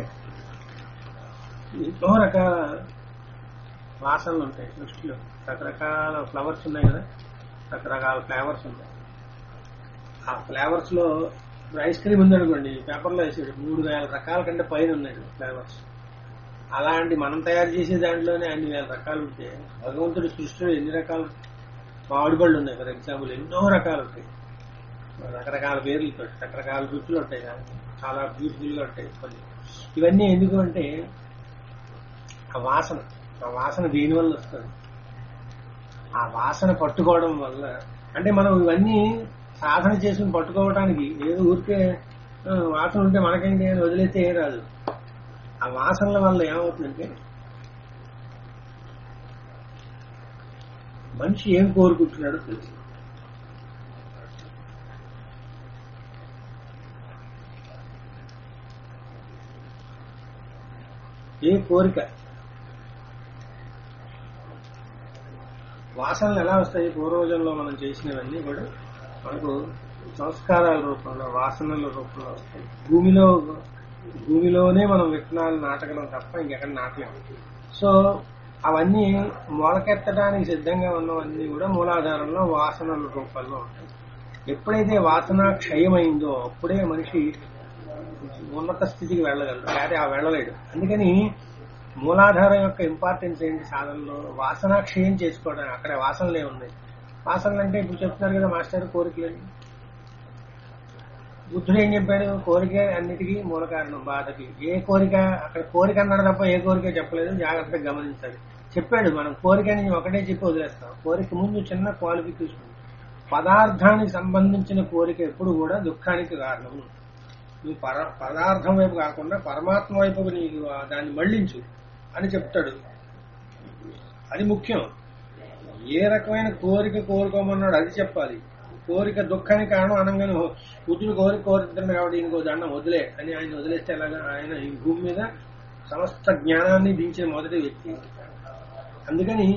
ఎన్నో రకాల వాసనలు ఉంటాయి సృష్టిలో రకరకాల ఫ్లవర్స్ ఉన్నాయి కదా రకరకాల ఫ్లేవర్స్ ఉంటాయి ఆ ఫ్లేవర్స్ లో ఇప్పుడు ఐస్ క్రీమ్ ఉందనుకోండి పేపర్లో వేసాడు మూడు వేల రకాల కంటే పైన ఉన్నాయి ఫ్లేవర్స్ అలాంటి మనం తయారు చేసే దాంట్లోనే అన్ని వేల రకాలు ఉంటే భగవంతుడి సృష్టిలో ఎన్ని రకాలు మామిడి పళ్ళు ఉన్నాయి ఫర్ ఎగ్జాంపుల్ ఎన్నో రకాలు ఉంటాయి రకరకాల పేర్లతో రకరకాల రుచులు ఉంటాయి దానికి చాలా బ్యూటిఫుల్ గా ఉంటాయి కొన్ని ఇవన్నీ ఎందుకు అంటే ఆ వాసన ఆ వాసన దేని వల్ల వస్తుంది ఆ వాసన పట్టుకోవడం వల్ల అంటే మనం ఇవన్నీ సాధన చేసుకుని పట్టుకోవడానికి ఏదో ఊరికే ఆ, వాసన ఉంటే మనకేంటి అని వదిలేస్తే ఏం రాదు ఆ వాసనల వల్ల ఏమవుతుందంటే మనిషి ఏం కోరుకుంటున్నాడో తెలుసు ఏ కోరిక వాసనలు ఎలా వస్తాయి పూర్వజంలో మనం చేసినవన్నీ కూడా మనకు సంస్కారాల రూపంలో వాసనల రూపంలో వస్తాయి భూమిలో భూమిలోనే మనం విత్తనాలు నాటగలం తప్ప ఇంకెక్కడ నాటలేము సో అవన్నీ మొలకెత్తడానికి సిద్ధంగా ఉన్నవన్నీ కూడా మూలాధారంలో వాసనల రూపంలో ఉంటాయి ఎప్పుడైతే వాసన క్షయమైందో అప్పుడే మనిషి ఉన్నత స్థితికి వెళ్ళగలడు లేకపోతే ఆ వెళ్ళలేడు అందుకని మూలాధారం యొక్క ఇంపార్టెన్స్ ఏంటి సాధనలో వాసన క్షయం చేసుకోవడం అక్కడ వాసనలే ఉన్నాయి వాసనలు అంటే ఇప్పుడు చెప్తున్నారు కదా మాస్టర్ కోరికలని బుద్ధుడు ఏం చెప్పాడు కోరిక అన్నిటికీ మూల కారణం బాధకి ఏ కోరిక అక్కడ కోరిక అన్నాడు తప్ప ఏ కోరిక చెప్పలేదు జాగ్రత్తగా గమనించాలి చెప్పాడు మనం కోరిక అని ఒకటే చెప్పి వదిలేస్తాం కోరిక ముందు చిన్న క్వాలిఫికేషన్ పదార్థానికి సంబంధించిన కోరిక ఎప్పుడు కూడా దుఃఖానికి కారణం నువ్వు పర పదార్థం వైపు కాకుండా పరమాత్మ వైపుకు నీకు ఆ దాన్ని మళ్లించు అని చెప్తాడు అది ముఖ్యం ఏ రకమైన కోరిక కోరుకోమన్నాడు అది చెప్పాలి కోరిక దుఃఖానికి కారణం అనగానే కూతురు కోరిక కోరుతున్నాడు కాబట్టి ఇంకో దండం వదిలే అని ఆయన వదిలేస్తే ఎలాగా ఆయన ఈ భూమి మీద సమస్త జ్ఞానాన్ని దించే మొదటి వ్యక్తి అందుకని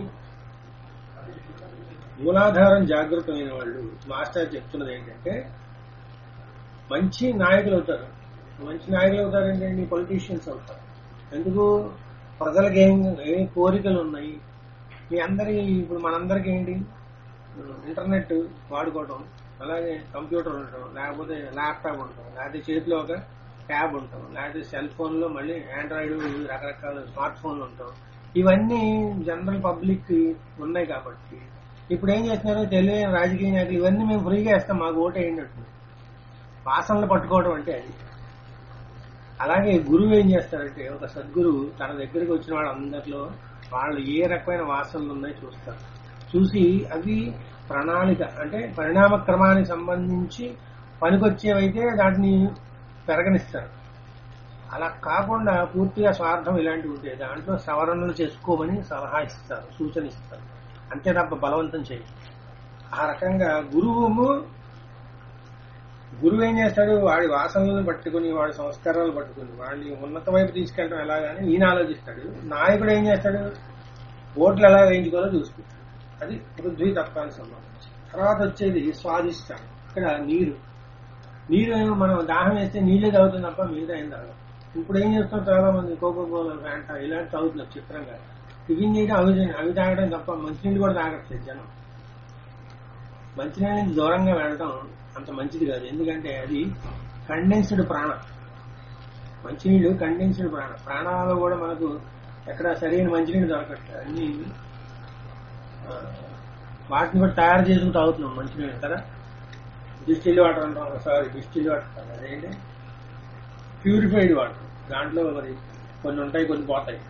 మూలాధారం జాగృతమైన వాళ్ళు మాస్టర్ చెప్తున్నది ఏంటంటే మంచి నాయకులు అవుతారు మంచి నాయకులు అవుతారు ఏంటంటే పొలిటీషియన్స్ అవుతారు ఎందుకు ప్రజలకు ఏం ఏ కోరికలు ఉన్నాయి మీ అందరి ఇప్పుడు మనందరికీ ఏంటి ఇంటర్నెట్ వాడుకోవడం అలాగే కంప్యూటర్ ఉండటం లేకపోతే ల్యాప్టాప్ ఉండటం లేకపోతే చేతిలో ఒక ట్యాబ్ ఉంటాం లేకపోతే సెల్ ఫోన్ లో మళ్ళీ ఆండ్రాయిడ్ రకరకాల స్మార్ట్ ఫోన్లు ఉంటాం ఇవన్నీ జనరల్ పబ్లిక్ ఉన్నాయి కాబట్టి ఇప్పుడు ఏం చేస్తున్నారు తెలియని రాజకీయ నాయకులు ఇవన్నీ మేము ఫ్రీగా ఇస్తాం మాకు ఓటు వేయండి వాసనలు పట్టుకోవడం అంటే అది అలాగే గురువు ఏం చేస్తారంటే ఒక సద్గురువు తన దగ్గరికి వచ్చిన వాళ్ళందరిలో వాళ్ళు ఏ రకమైన వాసనలు ఉన్నాయో చూస్తారు చూసి అవి ప్రణాళిక అంటే పరిణామ క్రమానికి సంబంధించి పనికొచ్చేవైతే దాటిని పెరగనిస్తారు అలా కాకుండా పూర్తిగా స్వార్థం ఇలాంటివి ఉంటే దాంట్లో సవరణలు చేసుకోమని సలహా ఇస్తారు సూచన ఇస్తారు అంతే తప్ప బలవంతం చేయరు ఆ రకంగా గురువు గురువు ఏం చేస్తాడు వాడి వాసనలను పట్టుకుని వాడి సంస్కారాలు పట్టుకుని వాడిని ఉన్నత వైపు తీసుకెళ్ళడం ఎలాగని ఈయన ఆలోచిస్తాడు నాయకుడు ఏం చేస్తాడు ఓట్లు ఎలా వేయించుకోవాలో చూసుకుంటాడు అది పృథ్వీ తత్వానికి సంబంధించి తర్వాత వచ్చేది స్వాదిష్టానం ఇక్కడ నీరు నీరు మనం దాహం వేస్తే నీళ్ళే తాగుతుంది తప్ప మిగతా ఏం తాగం ఇప్పుడు ఏం చేస్తున్నారు చాలా మంది కోకో కోలా ఫ్యాంటా ఇలాంటి తాగుతున్నారు చిత్రంగా టిఫిన్ చేయడం అవి అవి తాగడం తప్ప మంచినీళ్ళు కూడా తాగట్లేదు జనం మంచినీళ్ళ నుంచి దూరంగా వెళ్ళడం అంత మంచిది కాదు ఎందుకంటే అది కండెన్స్డ్ ప్రాణ మంచినీళ్ళు కండెన్స్డ్ ప్రాణ ప్రాణాలలో కూడా మనకు ఎక్కడ సరైన మంచినీళ్ళు దొరకట్లేదు అన్ని ఆ, వాటిని కూడా తయారు చేసుకుని తాగుతున్నాం మంచినీళ్ళు కదా డిస్టిల్ వాటర్ అంటాం సారీ డిస్టిల్ వాటర్ కాదు అదేంటి ప్యూరిఫైడ్ వాటర్ దాంట్లో మరి కొన్ని ఉంటాయి కొన్ని పోతాయి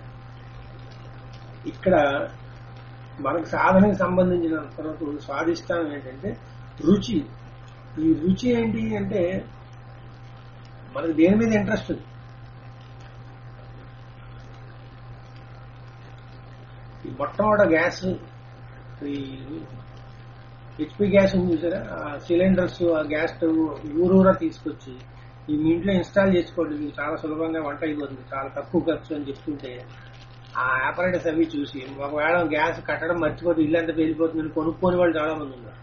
ఇక్కడ మనకు సాధనకు సంబంధించినంత వరకు స్వాదిష్టానం ఏంటంటే రుచి ఈ రుచి ఏంటి అంటే మనకు దేని మీద ఇంట్రెస్ట్ ఉంది ఈ మొట్టమొదటి గ్యాస్ ఈ హెచ్పి గ్యాస్ ఉంది చూసారా ఆ సిలిండర్స్ ఆ గ్యాస్ స్టవ్ ఊరూరా తీసుకొచ్చి ఈ మీ ఇంట్లో ఇన్స్టాల్ చేసుకోండి మీకు చాలా సులభంగా వంట అయిపోతుంది చాలా తక్కువ ఖర్చు అని చెప్తుంటే ఆ ఆపరేటర్స్ అవి చూసి ఒకవేళ గ్యాస్ కట్టడం మర్చిపోతే ఇల్లు అంతా పేలిపోతుందని కొనుక్కోని వాళ్ళు చాలా మంది ఉన్నారు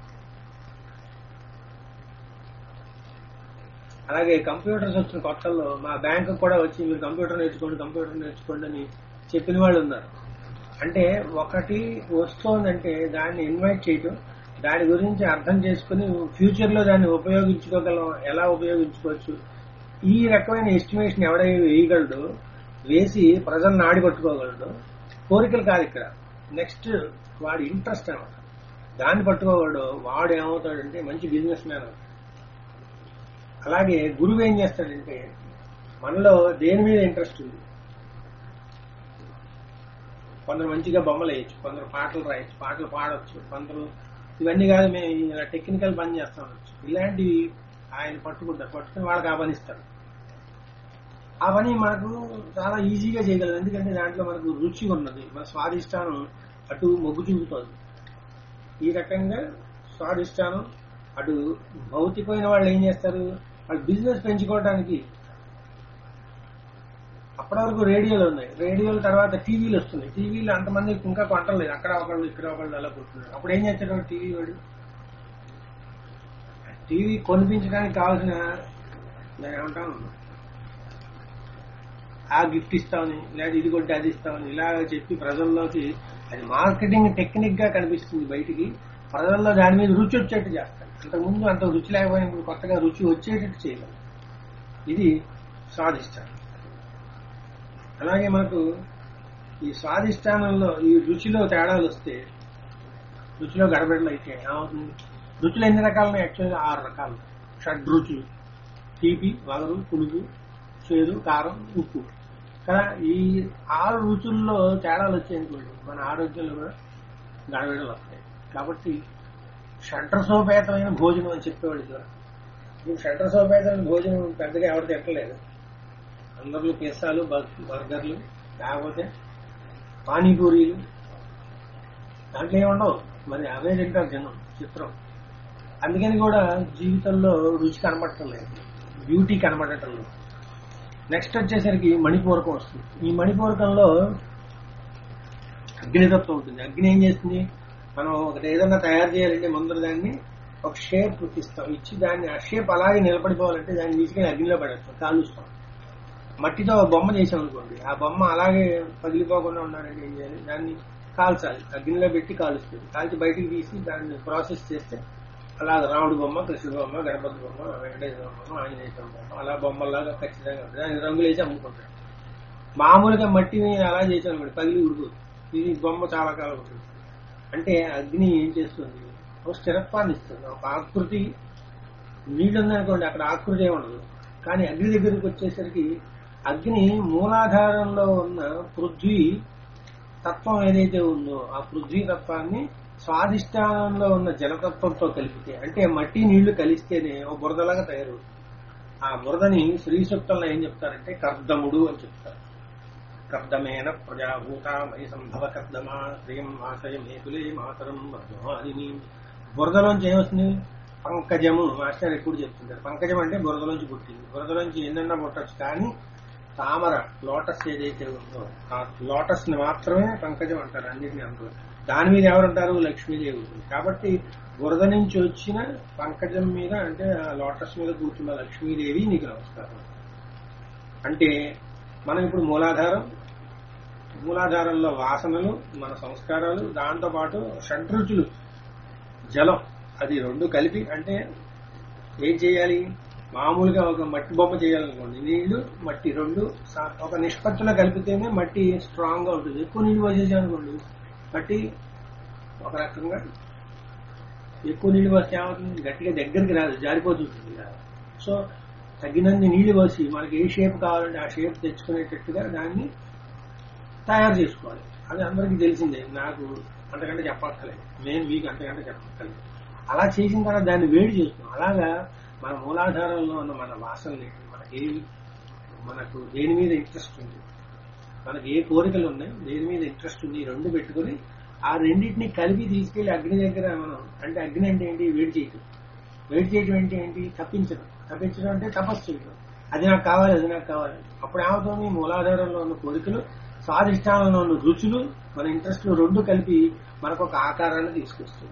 అలాగే కంప్యూటర్స్ వచ్చిన కొత్తల్లో మా బ్యాంకు కూడా వచ్చి మీరు కంప్యూటర్ నేర్చుకోండి కంప్యూటర్ నేర్చుకోండి అని చెప్పిన వాళ్ళు ఉన్నారు అంటే ఒకటి వస్తోందంటే దాన్ని ఇన్వైట్ చేయటం దాని గురించి అర్థం చేసుకుని ఫ్యూచర్ లో దాన్ని ఉపయోగించుకోగలం ఎలా ఉపయోగించుకోవచ్చు ఈ రకమైన ఎస్టిమేషన్ ఎవడైతే వేయగలడు వేసి ప్రజలు నాడి పట్టుకోగలడు కోరికలు కాదు ఇక్కడ నెక్స్ట్ వాడి ఇంట్రెస్ట్ అనమాట దాన్ని పట్టుకోగలడు వాడు ఏమవుతాడంటే మంచి బిజినెస్ మ్యాన్ అవుతాడు అలాగే గురువు ఏం చేస్తాడంటే మనలో దేని మీద ఇంట్రెస్ట్ ఉంది కొందరు మంచిగా బొమ్మలు వేయచ్చు కొందరు పాటలు రాయొచ్చు పాటలు పాడొచ్చు కొందరు ఇవన్నీ కాదు మేము ఇలా టెక్నికల్ పని చేస్తా ఉండొచ్చు ఇలాంటివి ఆయన పట్టుకుంటారు పట్టుకుని వాళ్ళకి ఆ పని ఇస్తారు ఆ పని మనకు చాలా ఈజీగా చేయగలదు ఎందుకంటే దాంట్లో మనకు రుచి ఉన్నది మన స్వాదిష్టానం అటు మొగ్గు చూపుతోంది ఈ రకంగా స్వాదిష్టానం అటు భౌతికమైన వాళ్ళు ఏం చేస్తారు వాళ్ళు బిజినెస్ పెంచుకోవడానికి అప్పటి వరకు రేడియోలు ఉన్నాయి రేడియోల తర్వాత టీవీలు వస్తున్నాయి టీవీలు అంతమంది ఇంకా కొంటలేదు అక్కడ ఒకళ్ళు ఇక్కడ ఒకళ్ళు అలా కొట్టున్నారు అప్పుడు ఏం చేస్తాడు టీవీ వాడు టీవీ కొనిపించడానికి కావాల్సిన నేను ఏమంటాను ఆ గిఫ్ట్ ఇస్తామని లేదా ఇది కొంటే అది ఇస్తామని ఇలా చెప్పి ప్రజల్లోకి అది మార్కెటింగ్ టెక్నిక్ గా కనిపిస్తుంది బయటికి ప్రజల్లో దాని మీద రుచి వచ్చేట్టు చేస్తారు అంతకుముందు అంత రుచి లేకపోయినా ఇప్పుడు కొత్తగా రుచి వచ్చేటట్టు చేయగలరు ఇది స్వాదిష్టానం అలాగే మనకు ఈ స్వాదిష్టానంలో ఈ రుచిలో తేడాలు వస్తే రుచిలో గడబిడలు అయితే ఏమవుతుంది రుచులు ఎన్ని రకాలు యాక్చువల్గా ఆరు రకాలు షడ్ రుచులు తీపి వగరు పులుపు చేదు కారం ఉప్పు కదా ఈ ఆరు రుచుల్లో తేడాలు వచ్చాయనుకోండి మన ఆరోగ్యంలో కూడా గడబిడలు వస్తాయి కాబట్టి షడ్రసోపేతమైన భోజనం అని చెప్పేవాడు ఇక్కడ ఇప్పుడు షడ్రసోపేతమైన భోజనం పెద్దగా ఎవరు తిట్టలేదు అందరిలో పిస్తాలు బర్గర్లు లేకపోతే పానీపూరీలు దాంట్లో ఏముండవు మరి అవే తింటారు జనం చిత్రం అందుకని కూడా జీవితంలో రుచి కనబడటం లేదు బ్యూటీ కనబడటం లేదు నెక్స్ట్ వచ్చేసరికి మణిపూరకం వస్తుంది ఈ మణిపూరకంలో అగ్నితత్వం ఉంటుంది అగ్ని ఏం చేస్తుంది మనం ఒకటి ఏదన్నా తయారు చేయాలంటే ముందర దాన్ని ఒక షేప్ ఇస్తాం ఇచ్చి దాన్ని ఆ షేప్ అలాగే నిలబడిపోవాలంటే దాన్ని తీసుకెళ్ళి అగ్నిలో పడేస్తాం కాలుస్తాం మట్టితో ఒక బొమ్మ చేసాం అనుకోండి ఆ బొమ్మ అలాగే పగిలిపోకుండా ఉండాలంటే ఏం చేయాలి దాన్ని కాల్చాలి అగ్నిలో పెట్టి కాలుస్తుంది కాల్చి బయటికి తీసి దాన్ని ప్రాసెస్ చేస్తే అలాగ రాముడి బొమ్మ కృష్ణ బొమ్మ గణపతి బొమ్మ వెంకటేశ్వర బొమ్మ ఆంజనేయ స్వామి బొమ్మ అలా బొమ్మలాగా ఖచ్చితంగా ఉంటుంది దానికి రంగులు వేసి అమ్ముకుంటాడు మామూలుగా మట్టిని అలా చేసాను అనుకోండి పగిలి ఉడుకు ఇది బొమ్మ చాలా కాలం ఉంటుంది అంటే అగ్ని ఏం చేస్తుంది ఒక స్థిరత్వాన్ని ఇస్తుంది ఒక ఆకృతి నీళ్ళు ఉందనుకోండి అక్కడ ఆకృతి ఏమి ఉండదు కానీ అగ్ని దగ్గరికి వచ్చేసరికి అగ్ని మూలాధారంలో ఉన్న పృథ్వీ తత్వం ఏదైతే ఉందో ఆ పృథ్వీ తత్వాన్ని స్వాధిష్టానంలో ఉన్న జలతత్వంతో కలిపితే అంటే మట్టి నీళ్లు కలిస్తేనే ఒక బురదలాగా తయారవుతుంది ఆ బురదని శ్రీ సూక్తంలో ఏం చెప్తారంటే కర్దముడు అని చెప్తారు కర్దమేన ప్రజాభూత మై సంభవ కర్దమా ప్రియం ఆశయ మేకులే మాతరం మధ్యమాదిని బురదలోంచి ఏమొస్తుంది పంకజము మాస్టర్ ఎప్పుడు చెప్తుంటారు పంకజం అంటే బురదలోంచి పుట్టింది బురదలోంచి ఎన్నన్నా పుట్టచ్చు కానీ తామర లోటస్ ఏదైతే ఉందో ఆ లోటస్ ని మాత్రమే పంకజం అంటారు అన్నిటిని అంటారు దాని మీద ఎవరుంటారు లక్ష్మీదేవి ఉంటుంది కాబట్టి బురద నుంచి వచ్చిన పంకజం మీద అంటే ఆ లోటస్ మీద కూర్చున్న లక్ష్మీదేవి నీకు నమస్కారం అంటే మనం ఇప్పుడు మూలాధారం మూలాధారంలో వాసనలు మన సంస్కారాలు దాంతో పాటు షడ్రుచులు జలం అది రెండు కలిపి అంటే ఏం చేయాలి మామూలుగా ఒక మట్టి బొమ్మ చేయాలనుకోండి నీళ్లు మట్టి రెండు సా- ఒక నిష్పత్తిలో కలిపితేనే మట్టి స్ట్రాంగ్ గా ఉంటుంది ఎక్కువ నీళ్లు పోసేసామనుకోండి మట్టి ఒక రకంగా ఎక్కువ నీళ్లు పోస్తే ఏమవుతుంది గట్టిగా దగ్గరికి రాదు జారిపోతుంటుంది కదా. సో తగినన్ని నీళ్లు పోసి మనకి ఏ షేప్ కావాలంటే ఆ షేప్ తెచ్చుకునేటట్టుగా దాన్ని తయారు చేసుకోవాలి అది అందరికీ తెలిసిందే నాకు అంతకంటే చెప్పక్కర్లేదు నేను మీకు అంతకంటే చెప్పక్కర్లేదు అలా చేసిన తర్వాత దాన్ని వేడి చేస్తున్నాం అలాగా మన మూలాధారంలో ఉన్న మన వాసనలు ఏంటి మనకి ఏవి మనకు దేని మీద ఇంట్రెస్ట్ ఉంది మనకి ఏ కోరికలు ఉన్నాయి దేని మీద ఇంట్రెస్ట్ ఉంది ఈ రెండు పెట్టుకుని ఆ రెండింటిని కలిపి తీసుకెళ్లి అగ్ని దగ్గర మనం అంటే అగ్ని అంటే ఏంటి వేడి చేయటం వేడి చేయటం అంటే ఏంటి తప్పించడం తప్పించడం అంటే తపస్సు చేయడం అది నాకు కావాలి అది నాకు కావాలి అప్పుడు ఏమవుతుంది మూలాధారంలో ఉన్న కోరికలు స్వాధిష్టానంలో ఉన్న రుచులు మన ఇంట్రెస్ట్ రెండు కలిపి మనకు ఒక ఆకారాన్ని తీసుకొస్తుంది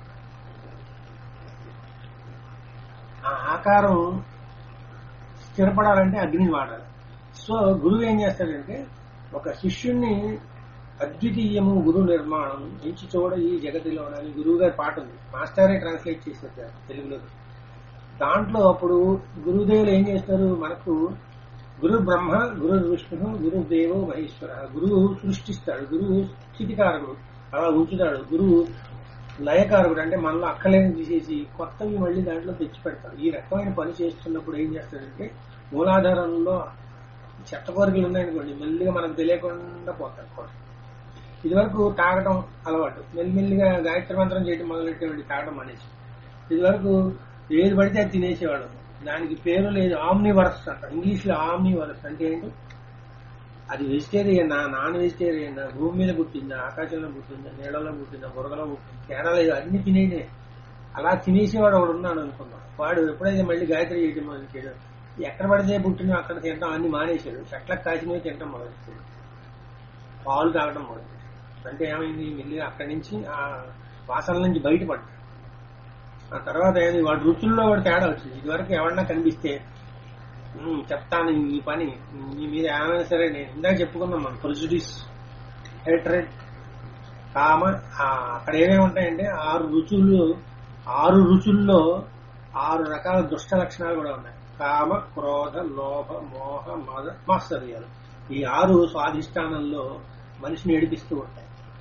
ఆ ఆకారం స్థిరపడాలంటే అగ్నిని వాడాలి సో గురువు ఏం చేస్తాడంటే ఒక శిష్యుణ్ణి అద్వితీయము గురు నిర్మాణం ఎంచి చూడ ఈ జగతిలో అని గురువు గారి పాట ఉంది మాస్టరే ట్రాన్స్లేట్ చేసి పెట్టారు తెలుగులో దాంట్లో అప్పుడు గురుదేవులు ఏం చేస్తారు మనకు గురు బ్రహ్మ గురు విష్ణు గురు దేవో మహేశ్వర గురువు సృష్టిస్తాడు గురువు స్థితికారకుడు అలా ఉంచుతాడు గురువు లయకారకుడు అంటే మనలో అక్కలేని తీసేసి కొత్తవి మళ్ళీ దాంట్లో తెచ్చి పెడతాడు ఈ రకమైన పని చేస్తున్నప్పుడు ఏం చేస్తాడంటే మూలాధారంలో చెత్త కోరికలు ఉన్నాయనుకోండి మెల్లిగా మనకు తెలియకుండా పోతాడు కోరిక ఇదివరకు తాగటం అలవాటు మెల్లిమెల్లిగా గాయత్రి మంత్రం చేయడం మొదలెట్టేవాడి తాగడం మానేసి ఇదివరకు ఏది పడితే అది తినేసేవాడు దానికి పేరు లేదు ఆమ్ని వరస్ అంట ఇంగ్లీష్ లో ఆమ్ని వరస్ అంటే ఏంటి అది వెజిటేరియన్ నాన్ వెజిటేరియన్ భూమి మీద పుట్టిందా ఆకాశంలో పుట్టిందా నీళ్ళలో పుట్టిందా బురదలో పుట్టిందా తేడా లేదు అన్ని తినేదే అలా తినేసేవాడు ఒకడు ఉన్నాడు అనుకున్నాం వాడు ఎప్పుడైతే మళ్ళీ గాయత్రి చేయడం మొదలెట్టాడు ఎక్కడ పడితే పుట్టినా అక్కడ తింటాం అన్ని మానేశాడు చెట్లకు కాసినవి తింటాం మొదలెట్టాడు పాలు తాగడం మొదలెట్టాడు అంటే ఏమైంది మెల్లిగా అక్కడి నుంచి ఆ వాసన నుంచి బయటపడ్డాడు ఆ తర్వాత ఏంది వాడి రుచుల్లో వాడు తేడా వచ్చింది ఇదివరకు ఎవరన్నా కనిపిస్తే "ఉమ్, చెప్తాను ఈ పని మీ మీద ఏమైనా సరే నేను ఇందాక చెప్పుకున్నాం మనం ప్రెజుడిస్ హెట్రెడ్ కామ ఆ, అక్కడ ఏమేమి ఉంటాయంటే ఆరు రుచులు ఆరు రుచుల్లో ఆరు రకాల దుష్ట లక్షణాలు కూడా ఉన్నాయి కామ క్రోధ లోభ మోహ మద మాత్సర్యాలు ఈ ఆరు స్వాధిష్టానంలో మనిషిని ఏడిపిస్తూ ఉంటాయి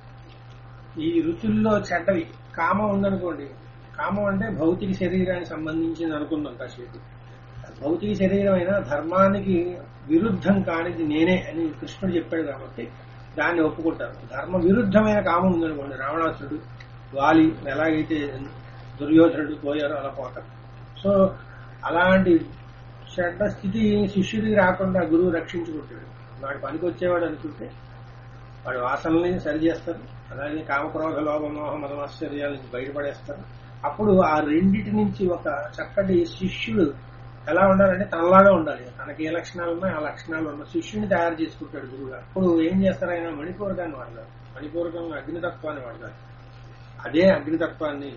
ఈ రుచుల్లో చెడ్డవి కామం ఉందనుకోండి కామం అంటే భౌతిక శరీరానికి సంబంధించింది అనుకుందాం కాసేపు భౌతిక శరీరం అయినా ధర్మానికి విరుద్ధం కానిది నేనే అని కృష్ణుడు చెప్పాడు కాబట్టి దాన్ని ఒప్పుకుంటారు ధర్మ విరుద్ధమైన కామం ఉందనుకోండి రావణాసుడు వాలి ఎలాగైతే దుర్యోధనుడు పోయారో అలా పోతారు సో అలాంటి చెడ్డ స్థితి శిష్యుడికి రాకుండా గురువు రక్షించుకుంటాడు వాడు పనికి వచ్చేవాడు అనుకుంటే వాడి వాసనల్ని సరి చేస్తారు అలాగే కామక్రోధ లోభమోహ మదమాశ్చర్యాల నుంచి బయటపడేస్తారు అప్పుడు ఆ రెండిటి నుంచి ఒక చక్కటి శిష్యుడు ఎలా ఉండాలంటే తనలాగా ఉండాలి తనకి ఏ లక్షణాలు ఉన్నాయి ఆ లక్షణాలు ఉన్న శిష్యుని తయారు చేసుకుంటాడు గురువు గారు అప్పుడు ఏం చేస్తారు ఆయన మణిపూరకాన్ని వాడతారు మణిపూరకంగా అగ్నితత్వాన్ని వాడతారు అదే అగ్నితత్వాన్ని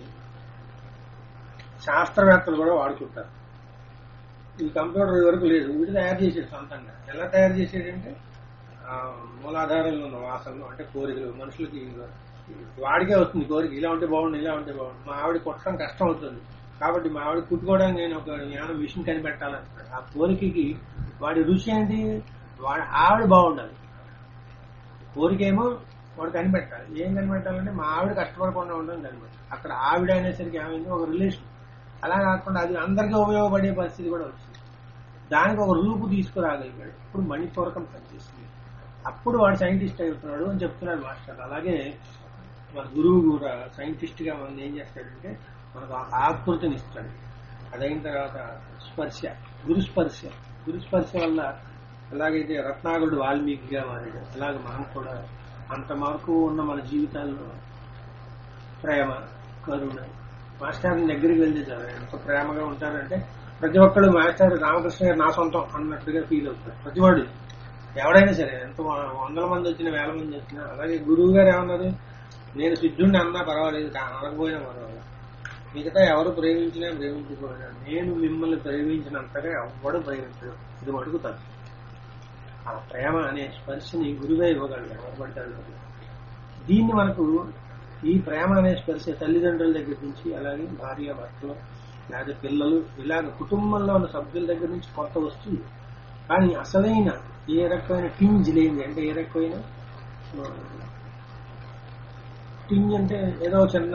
శాస్త్రవేత్తలు కూడా వాడుకుంటారు ఈ కంప్యూటర్ వరకు లేదు వీటి తయారు చేసాడు సొంతంగా ఎలా తయారు చేసాడంటే ఆ, మూలాధారంలో ఉన్న వాసనలు అంటే కోరికలు మనుషులకి వాడికే వస్తుంది కోరిక ఇలా ఉంటే బాగుండు ఇలా ఉంటే బాగుండు మా ఆవిడ కొట్టడం కష్టం అవుతుంది కాబట్టి మా ఆవిడ పుట్టుకోవడానికి నేను ఒక జ్ఞానం విషయం కనిపెట్టాలంటాడు ఆ కోరికకి వాడి రుచి ఏంటి వాడి ఆవిడ బాగుండాలి కోరికేమో వాడు కనిపెట్టాలి ఏం కనిపెట్టాలంటే మా ఆవిడ కష్టపడకుండా ఉండడం కనిపెట్టాలి అక్కడ ఆవిడ అనేసరికి ఏమైంది ఒక రిలేషన్ అలా కాకుండా అది అందరికీ ఉపయోగపడే పరిస్థితి కూడా వచ్చింది దానికి ఒక రూపు తీసుకురాగలిగాడు ఇప్పుడు మణిపూరకం పనిచేస్తుంది అప్పుడు వాడు సైంటిస్ట్ అవుతున్నాడు అని చెప్తున్నాడు మాస్టర్ అలాగే మన గురువు కూడా సైంటిస్ట్ గా మనం ఏం చేస్తాడంటే మనకు ఒక ఆకృతిని ఇస్తాడు అదైన తర్వాత స్పర్శ గురు స్పర్శ గురు స్పర్శ వల్ల ఎలాగైతే రత్నాగుడు వాల్మీకిగా మారాడు అలాగే మనం కూడా అంత మార్పు ఉన్న మన జీవితాల్లో ప్రేమ కరుణ మాస్టర్ దగ్గరికి వెళ్తే చాలు ఎంత ప్రేమగా ఉంటారంటే ప్రతి ఒక్కడు మాస్టర్ రామకృష్ణ గారు నా సొంతం అన్నట్టుగా ఫీల్ అవుతారు ప్రతివాడు ఎవడైనా సరే ఎంత వ- వందల మంది వచ్చినా వేల మంది వచ్చినా అలాగే గురువు గారు ఏమన్నారు నేను సిద్ధుండి అన్నా పర్వాలేదు కా- అనకపోయినా పర్వాలేదు మిగతా ఎవరు ప్రేమించినా ప్రేమించకపోయినా నేను మిమ్మల్ని ప్రేమించినంతగా ఎవడు ప్రేమించడు ఇది అడుగుతాను ఆ ప్రేమ అనే స్పర్శని గురువే ఇవ్వగలడు ఎవరు పడతాడు దీన్ని మనకు ఈ ప్రేమ అనే స్పర్శ తల్లిదండ్రుల దగ్గర నుంచి అలాగే భార్య భర్తలు లేదా పిల్లలు ఇలాగ కుటుంబంలో ఉన్న సభ్యుల దగ్గర నుంచి కొత్త వస్తుంది కానీ అసలైన ఏ రకమైన టింజ్ లేని అంటే ఏ రకమైన టింజ్ అంటే ఏదో చిన్న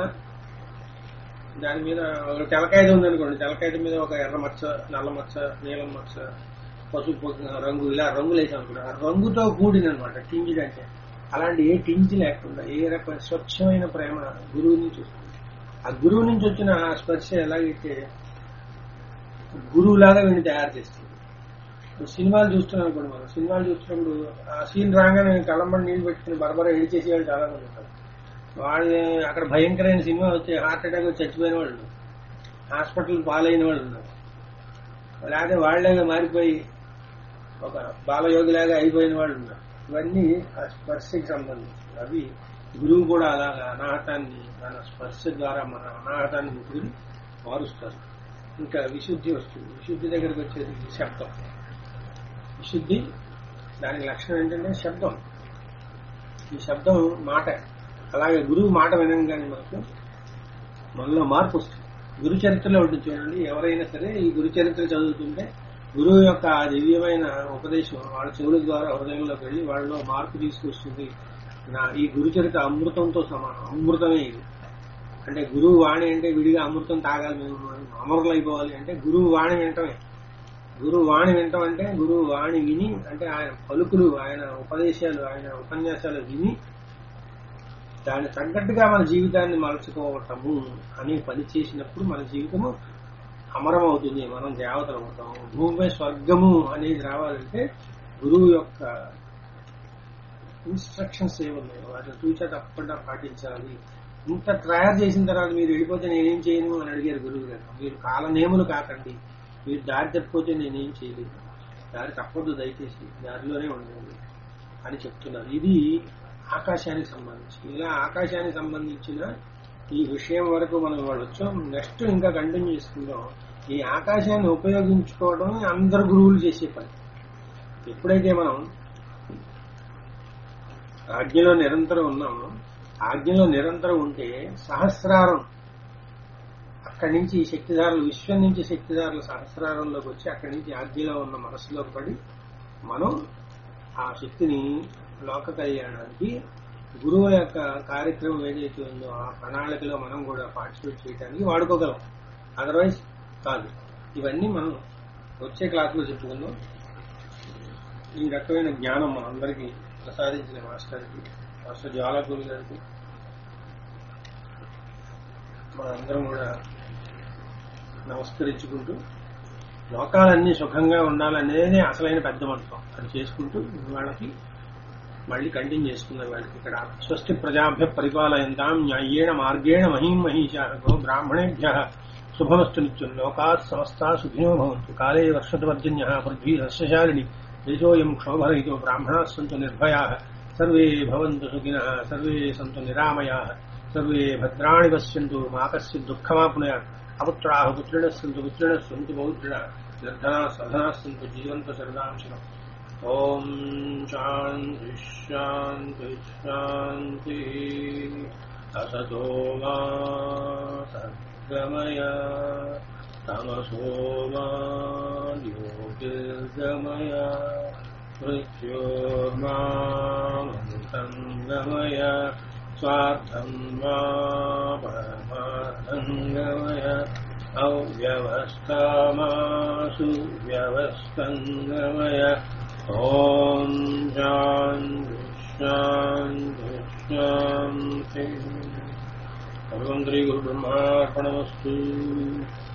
దాని మీద ఒక తెలకాయది ఉందనుకోండి తెలకాయది మీద ఒక ఎర్ర మచ్చ నల్ల మచ్చ నీలం మచ్చ పసుపు రంగు ఇలా రంగులు వేసాం అనుకోండి ఆ రంగుతో కూడిన అనమాట టింజ్ అంటే అలాంటి ఏ టింజ్ లేకుండా ఏ రకమైన స్వచ్ఛమైన ప్రేమ గురువు నుంచి వస్తుంది ఆ గురువు నుంచి వచ్చిన ఆ స్పర్శ ఎలాగైతే గురువులాగా వీడిని తయారు చేస్తుంది ఇప్పుడు సినిమాలు చూస్తున్నాం అనుకోండి మనం సినిమాలు చూస్తున్నప్పుడు ఆ సీన్ రాగానే కళ్ళమ్మని నీళ్ళు పెట్టుకుని బరబర ఏడిచేసి వాళ్ళు చాలా మంది ఉంటారు వాళ్ళు అక్కడ భయంకరమైన సినిమా వచ్చి హార్ట్ అటాక్ వచ్చి చచ్చిపోయిన వాళ్ళు ఉన్నారు. హాస్పిటల్ పాలైన వాళ్ళు ఉన్నారు లేకపోతే వాళ్ళలాగా మారిపోయి ఒక బాలయోగిలాగా అయిపోయిన వాళ్ళు ఉన్నారు ఇవన్నీ ఆ స్పర్శకి సంబంధించి అవి గురువు కూడా అలాగా అనాహతాన్ని తన స్పర్శ ద్వారా మన అనాహతాన్ని ముట్టుకుని మారుస్తారు ఇంకా విశుద్ధి వస్తుంది విశుద్ధి దగ్గరకు వచ్చేది శబ్దం విశుద్ధి దానికి లక్షణం ఏంటంటే శబ్దం ఈ శబ్దం మాట అలాగే గురువు మాట వినంగానే మనకు మనలో మార్పు వస్తుంది గురు చరిత్రలో ఉంటుంది చూడండి ఎవరైనా సరే ఈ గురు చరిత్ర చదువుతుంటే గురువు యొక్క ఆ దివ్యమైన ఉపదేశం వాళ్ళ చెవుల ద్వారా హృదయంలోకి వెళ్ళి వాళ్ళలో మార్పు తీసుకొస్తుంది నా ఈ గురు చరిత్ర అమృతంతో సమానం అమృతమే ఇది అంటే గురువు వాణి అంటే విడిగా అమృతం తాగాలి మేము అమరులు అయిపోవాలి అంటే గురువు వాణి వింటమే గురువు వాణి వింటం అంటే గురువు వాణి విని అంటే ఆయన పలుకులు ఆయన ఉపదేశాలు ఆయన ఉపన్యాసాలు విని దాని తగ్గట్టుగా మన జీవితాన్ని మలుచుకోవటము అని పని చేసినప్పుడు మన జీవితము అమరం అవుతుంది మనం దేవతలు అవుతాం భూమిపై స్వర్గము అనేది రావాలంటే గురువు యొక్క ఇన్స్ట్రక్షన్స్ ఏమున్నాయో వాటిని తూచా తప్పకుండా పాటించాలి ఇంత తయారు చేసిన తర్వాత మీరు వెళ్ళిపోతే నేనేం చేయను అని అడిగారు గురువు గారు మీరు కాలనేములు కాకండి మీరు దారి తప్పిపోతే నేనేం చేయలేదు దారి తప్పదు దయచేసి దారిలోనే ఉండండి అని చెప్తున్నారు ఇది ఆకాశానికి సంబంధించి ఇలా ఆకాశానికి సంబంధించిన ఈ విషయం వరకు మనం ఇవాళ వచ్చాం నెక్స్ట్ ఇంకా కంటిన్యూ చేసుకుందాం ఈ ఆకాశాన్ని ఉపయోగించుకోవడం అందరు గురువులు చేసే పని ఎప్పుడైతే మనం ఆజ్ఞలో నిరంతరం ఉన్నామో ఆజ్ఞలో నిరంతరం ఉంటే సహస్రారం అక్కడి నుంచి ఈ శక్తిధారలు విశ్వం నుంచి శక్తిధారల సహస్రారంలోకి వచ్చి అక్కడి నుంచి ఆజ్ఞలో ఉన్న మనసులోకి పడి మనం ఆ శక్తిని లోక కళ్యాణానికి గురువుల యొక్క కార్యక్రమం ఏదైతే ఉందో ఆ ప్రణాళికలో మనం కూడా పార్టిసిపేట్ చేయడానికి వాడుకోగలం అదర్వైజ్ కాదు ఇవన్నీ మనం వచ్చే క్లాసులో చెప్పుకుందాం ఈ రకమైన జ్ఞానం మనందరికీ ప్రసాదించిన మాస్టర్కి మాస్టర్ జ్వాలపూరి గారికి మనందరం కూడా నమస్కరించుకుంటూ లోకాలన్నీ సుఖంగా ఉండాలనేదే అసలైన పెద్ద మంత్రం అది చేసుకుంటూ వాళ్ళకి మళ్ళీ కంటిన్యూ చేసుకుందాం వాళ్ళకి ఇక్కడ స్వస్తి ప్రజాభ్య పరిపాలయంతాం న్యాయేణ మార్గేణ మహీం మహిషా గో బ్రాహ్మణేభ్య శుభమస్తు నిత్యం లోకా సమస్తా సుఖినో భవంతు కాలే వర్షతువర్జన్య పృథ్వీ సస్యశాలిని తేజోయం క్షోభరహితో బ్రాహ్మణా సంతు నిర్భయా సర్వే భవంతు సుఖినః సర్వే సంతు నిరామయాः సర్వే భద్రాణి పశ్యంతు మా కశ్చిత్ దుఃఖమాప్నుయాత్ అపుత్రాः పుత్రిణः सन्तु पुत्रिणः सन्तु पौत्रिणः निर्धनाः सधनाः सन्तु जीवन्तु शरदांशनम् ॐ शान्ति शान्ति शान्तिः असतो मा सद्गमय तमसो मा ज्योतिर्गमय मृत्योर्मामृतङ्गमय स्वार्थं मा परमार्थङ्गमय अव्यवस्थामासु व्यवस्थङ्गमय ॐ शान्ति शान्ति शान्ति सर्वं श्रीगुरुब्रह्मार्पणमस्तु